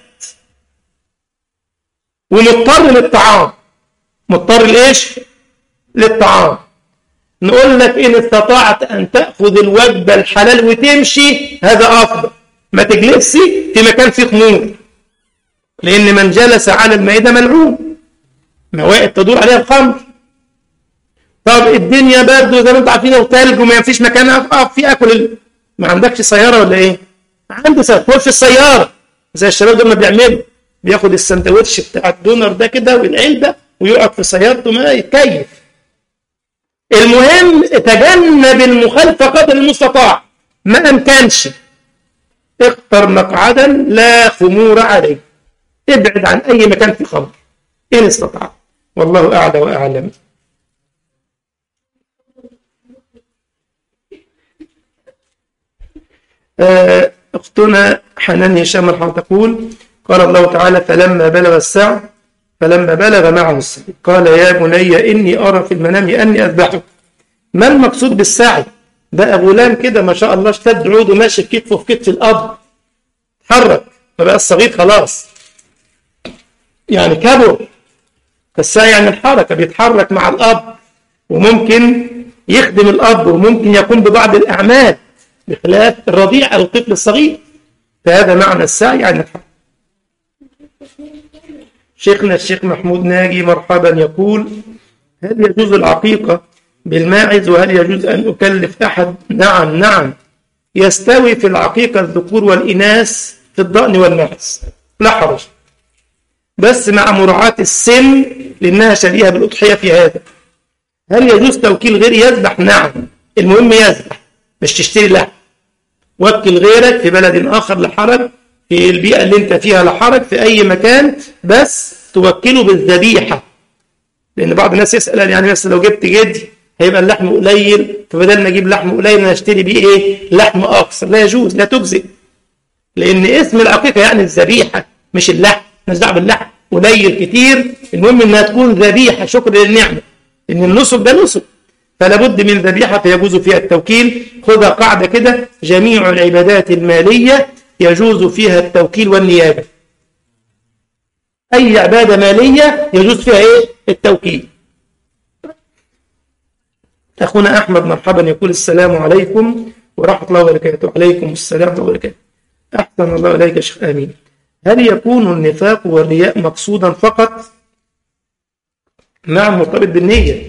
Speaker 1: ومضطر للطعام مضطر لإيش؟ للطعام نقول لك إن استطعت أن تأخذ الوجبة الحلال وتمشي هذا أفضل ما تجلسش في مكان فيه خمور لأن من جلس على المائدة ملعون موائد تدور عليها الخمر طب الدنيا برد زي ما انتم عارفين وثلج وما فيش مكان اقف فيه اكل ال... ما عندكش سياره ولا ايه؟ عندي سياره كل في السياره زي الشباب دول ما بيعملوا بياخد السندوتش بتاع الدونر ده كده والعلبه ويقعد في سيارته ما يتكيف المهم تجنب المخالفه قدر المستطاع ما امكنش اختر مقعدا لا خمور عليه ابعد عن اي مكان فيه خمر ان استطعت والله اعلى واعلم اختنا حنان هشام رحمه تقول قال الله تعالى فلما بلغ السعي فلما بلغ معه السعي قال يا بني اني ارى في المنام اني اذبحك ما المقصود بالسعي بقى غلام كده ما شاء الله اشتد عوده ماشي في كتفه في كتف الاب اتحرك فبقى الصغير خلاص يعني كبر فالسعي يعني الحركه بيتحرك مع الاب وممكن يخدم الاب وممكن يقوم ببعض الاعمال بخلاف الرضيع أو الطفل الصغير فهذا معنى السعي عن الحق شيخنا الشيخ محمود ناجي مرحبا يقول هل يجوز العقيقة بالماعز وهل يجوز أن أكلف أحد نعم نعم يستوي في العقيقة الذكور والإناث في الضأن والماعز لا حرج بس مع مراعاة السن لأنها شبيهة بالأضحية في هذا هل يجوز توكيل غير يذبح نعم المهم يذبح مش تشتري لحم وكل غيرك في بلد آخر لحرج في البيئة اللي انت فيها لحرج في أي مكان بس توكله بالذبيحة لأن بعض الناس يسأل يعني بس لو جبت جدي هيبقى اللحم قليل فبدل ما أجيب لحم قليل أنا أشتري بيه إيه لحم أكثر لا يجوز لا تجزئ لأن اسم العقيقة يعني الذبيحة مش اللحم مش دعوه باللحم قليل كتير المهم إنها تكون ذبيحة شكر للنعمة إن النسك ده نسك فلا بد من ذبيحة فيجوز فيها التوكيل خذها قاعدة كده جميع العبادات المالية يجوز فيها التوكيل والنيابة أي عبادة مالية يجوز فيها إيه؟ التوكيل أخونا أحمد مرحبا يقول السلام عليكم ورحمة الله وبركاته عليكم السلام ورحمة الله وبركاته أحسن الله إليك يا شيخ آمين هل يكون النفاق والرياء مقصودا فقط نعم مرتبط بالنية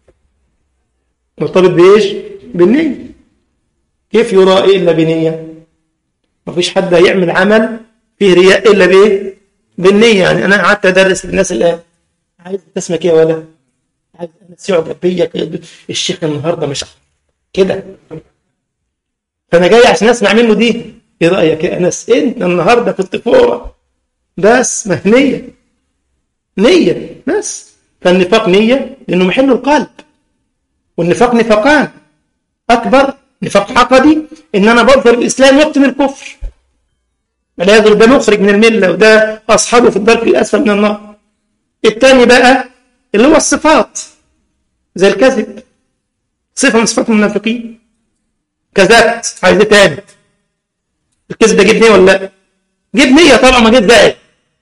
Speaker 1: مرتبط بإيش بالنية كيف يرائي إلا بنية ما فيش حد هيعمل عمل فيه رياء إلا بإيه بالنية يعني أنا قعدت أدرس للناس الآن عايز اسمك إيه ولا عايز الناس يعجب بيا الشيخ النهارده مش كده فأنا جاي عشان أسمع منه دي إيه رأيك يا أنس أنت النهارده كنت فوق بس ما هي نية نية بس فالنفاق نية لأنه محل القلب والنفاق نفاقان أكبر نفاق حقدي إن أنا بظهر الإسلام وأبطن الكفر والعياذ ده مخرج من الملة وده أصحابه في الدرك الأسفل من النار الثاني بقى اللي هو الصفات زي الكذب صفة من صفات المنافقين كذبت عايز ايه تاني الكذب ده جيب نية ولا لا جيب نية طبعا ما جيب بقى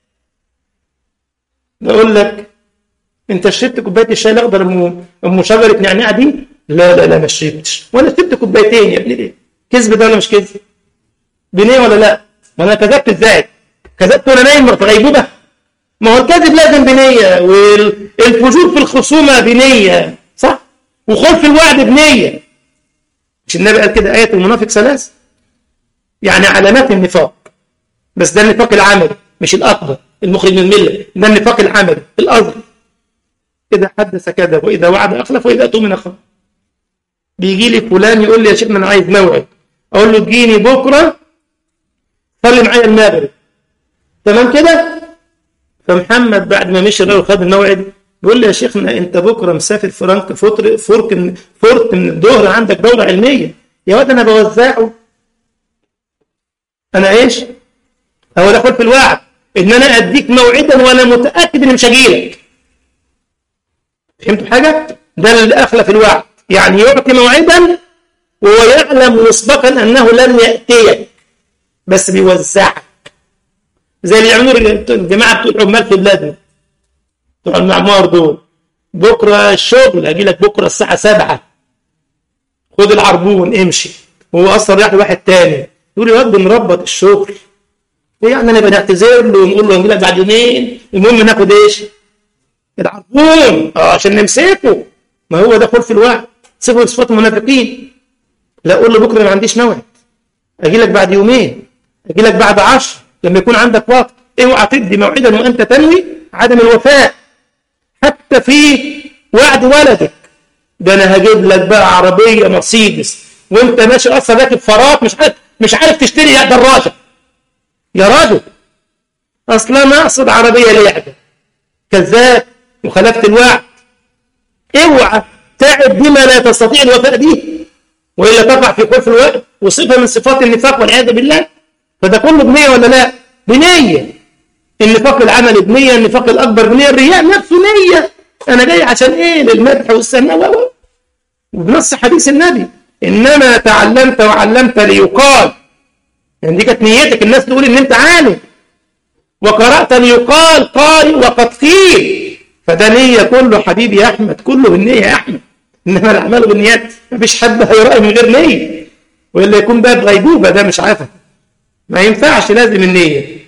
Speaker 1: بقول لك انت شربت كوبايه الشاي الاخضر ام ام شجره نعناع دي لا لا لا ما شربتش وانا شربت كوبايتين يا ابني ليه كذب ده ولا مش كذب بنيه ولا لا ما انا كذبت ازاي كذبت وانا نايم في غيبوبه ما هو الكذب لازم بنيه والفجور في الخصومه بنيه صح وخلف الوعد بنيه مش النبي قال كده ايه المنافق ثلاث يعني علامات النفاق بس ده النفاق العملي مش الاكبر المخرج من المله ده النفاق العملي الاصغر إذا حدث كذب وإذا وعد أخلف وإذا أتوا خلف بيجي لي فلان يقول لي يا شيخنا أنا عايز موعد أقول له تجيني بكرة صلي معايا المغرب تمام كده فمحمد بعد ما مشي الراجل خد الموعد بيقول لي يا شيخنا أنت بكرة مسافر فرنك فطر فرك من فرت من الظهر عندك دورة علمية يا واد أنا بوزعه أنا إيش؟ هو ده في الوعد إن أنا أديك موعدا وأنا متأكد إني مش هجيلك فهمتوا حاجة؟ ده اللي أخلف الوعد يعني يعطي موعدا وهو يعلم مسبقا أنه لن يأتيك بس بيوزعك زي اللي يعملوا الجماعة بتوع العمال في بلادنا بتوع المعمار دول بكرة الشغل أجي لك بكرة الساعة سبعة خد العربون امشي وهو أصلا رايح لواحد تاني يقول يا واد بنربط الشغل ايه يعني انا بنعتذر له ونقول له هنجي لك بعد يومين المهم ناخد ايش؟ العربون اه عشان نمسكه ما هو ده خلف الوعد صفه صفات المنافقين لا اقول له بكره ما عنديش موعد اجي لك بعد يومين اجي لك بعد عشر لما يكون عندك وقت اوعى تدي موعدا وانت تنوي عدم الوفاء حتى في وعد ولدك ده انا هجيب لك بقى عربيه مرسيدس وانت ماشي اصلا راكب فرات مش عارف مش عارف تشتري دراجه يا راجل اصلا ما اقصد عربيه لعبه كذاب وخلفت الوعد اوعى تعب بما لا تستطيع الوفاء به والا تقع في خلف الوعد وصفه من صفات النفاق والعياذ بالله فده كله بنيه ولا لا؟ بنيه النفاق العملي بنيه النفاق الاكبر بنيه الرياء نفسه نيه انا جاي عشان ايه؟ للمدح والثناء وبنص حديث النبي انما تعلمت وعلمت ليقال يعني دي كانت نيتك الناس تقول ان انت عالم وقرأت ليقال قال وقد قيل فده نية كله حبيبي يا أحمد كله بالنية يا أحمد إنما الأعمال بالنيات مفيش حد هيرأي من غير نية وإلا يكون باب غيبوبة ده مش عارفة ما ينفعش لازم النية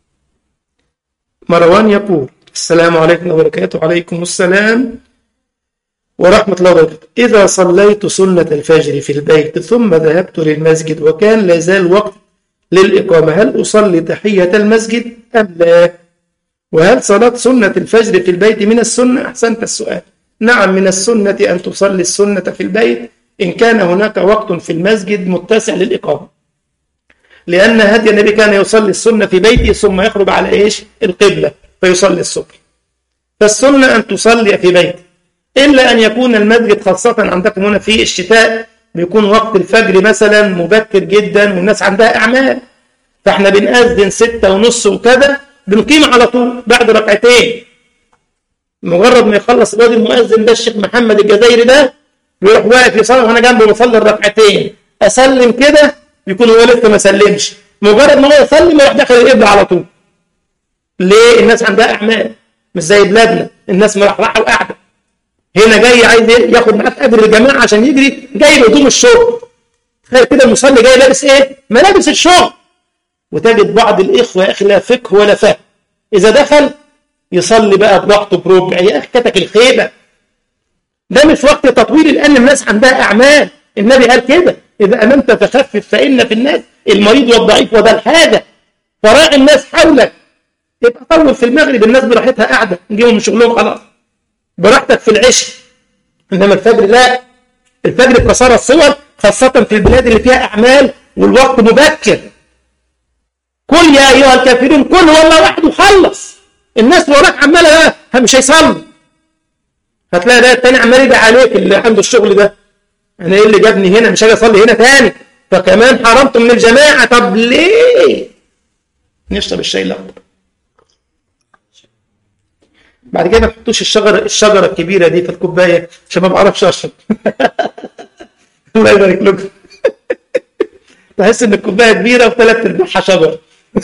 Speaker 1: مروان يقول السلام عليكم وبركاته عليكم السلام ورحمة الله وبركاته إذا صليت سنة الفجر في البيت ثم ذهبت للمسجد وكان لا زال وقت للإقامة هل أصلي تحية المسجد أم لا وهل صلاة سنة الفجر في البيت من السنة أحسنت السؤال نعم من السنة أن تصلي السنة في البيت إن كان هناك وقت في المسجد متسع للإقامة لأن هدي النبي كان يصلي السنة في بيته ثم يخرج على إيش القبلة فيصلي الصبح فالسنة أن تصلي في بيتك إلا أن يكون المسجد خاصة عندكم هنا في الشتاء بيكون وقت الفجر مثلا مبكر جدا والناس عندها أعمال فاحنا بنأذن ستة ونص وكذا بنقيم على طول بعد ركعتين مجرد ما يخلص الواد المؤذن ده الشيخ محمد الجزائري ده بيروح واقف يصلي وانا جنبه بصلي الركعتين اسلم كده يكون هو لسه ما سلمش مجرد ما هو يسلم يروح داخل القبله على طول ليه الناس عندها اعمال مش زي بلادنا الناس مرحرحه وقاعده هنا جاي عايز ياخد معاك اجر الجماعه عشان يجري جاي بهدوم الشغل تخيل كده المصلي جاي لابس ايه ملابس الشغل وتجد بعض الاخوه يا اخي لا فقه ولا فهم اذا دخل يصلي بقى بوقته بربع يا اخي كتك الخيبه ده مش وقت تطويل لان الناس عندها اعمال النبي قال كده اذا امنت فخفف فان في الناس المريض والضعيف وده الحاجه فراعي الناس حولك يبقى طول في المغرب الناس براحتها قاعده نجيبهم من شغلهم خلاص براحتك في العشاء انما الفجر لا الفجر بكسارة الصور خاصة في البلاد اللي فيها أعمال والوقت مبكر كل يا أيها الكافرون كل هو الله واحد وخلص الناس وراك عمالة مش هيصلي هتلاقي ده التاني عمال يدعي عليك اللي عنده الشغل ده أنا إيه اللي جابني هنا مش هاجي أصلي هنا تاني فكمان حرمته من الجماعة طب ليه؟ نشرب الشاي الأخضر بعد كده ما تحطوش الشجرة الشجرة الكبيرة دي في الكوباية عشان ما بعرفش أشرب الله يبارك لكم تحس إن الكوباية كبيرة وثلاث أرباعها شجر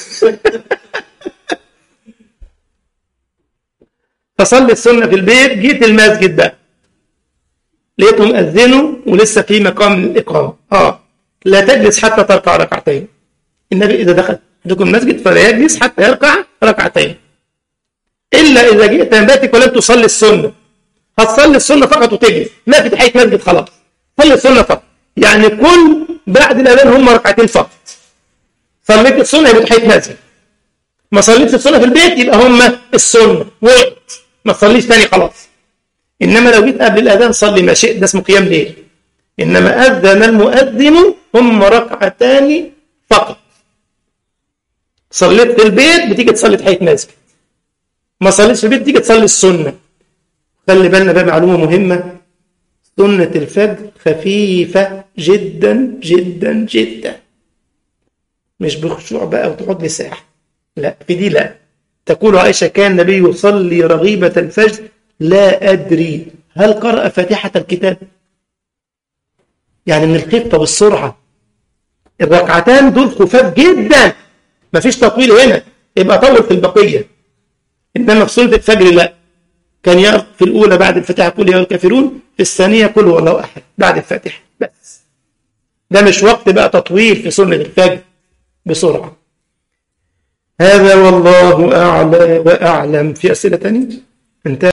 Speaker 1: فصلي السنة في البيت جيت المسجد بقى لقيتهم أذنوا ولسه في مقام الإقامة آه لا تجلس حتى تركع ركعتين النبي إذا دخل عندكم المسجد فلا يجلس حتى يركع ركعتين إلا إذا جئت من بيتك ولم تصلي السنة هتصلي السنة فقط وتجلس ما في تحية مسجد خلاص صلي السنة فقط يعني كل بعد الأذان هم ركعتين فقط صليت السنة يبقى تحية مسجد ما صليتش السنة في البيت يبقى هم السنة وقت ما تصليش تاني خلاص إنما لو جيت قبل الأذان صلي ما شئت ده اسمه قيام ليل إنما أذن المؤذن هم ركعتان فقط صليت في البيت بتيجي تصلي تحية مسجد ما صليتش في البيت تيجي تصلي السنة خلي بالنا بقى معلومة مهمة سنة الفجر خفيفة جدا جدا جدا مش بخشوع بقى وتقعد لي ساعة لا في دي لا تقول عائشة كان النبي يصلي رغيبة الفجر لا أدري هل قرأ فاتحة الكتاب يعني من الخفة والسرعة الركعتان دول خفاف جدا مفيش تطويل هنا يبقى طول في البقية إنما في سنة الفجر لا كان يقف في الأولى بعد الفاتحة قل يا الكافرون في الثانية قل هو الله أحد بعد الفاتحة بس ده مش وقت بقى تطويل في سنة الفجر بسرعة هذا والله أعلى وأعلم في أسئلة تانية انتهى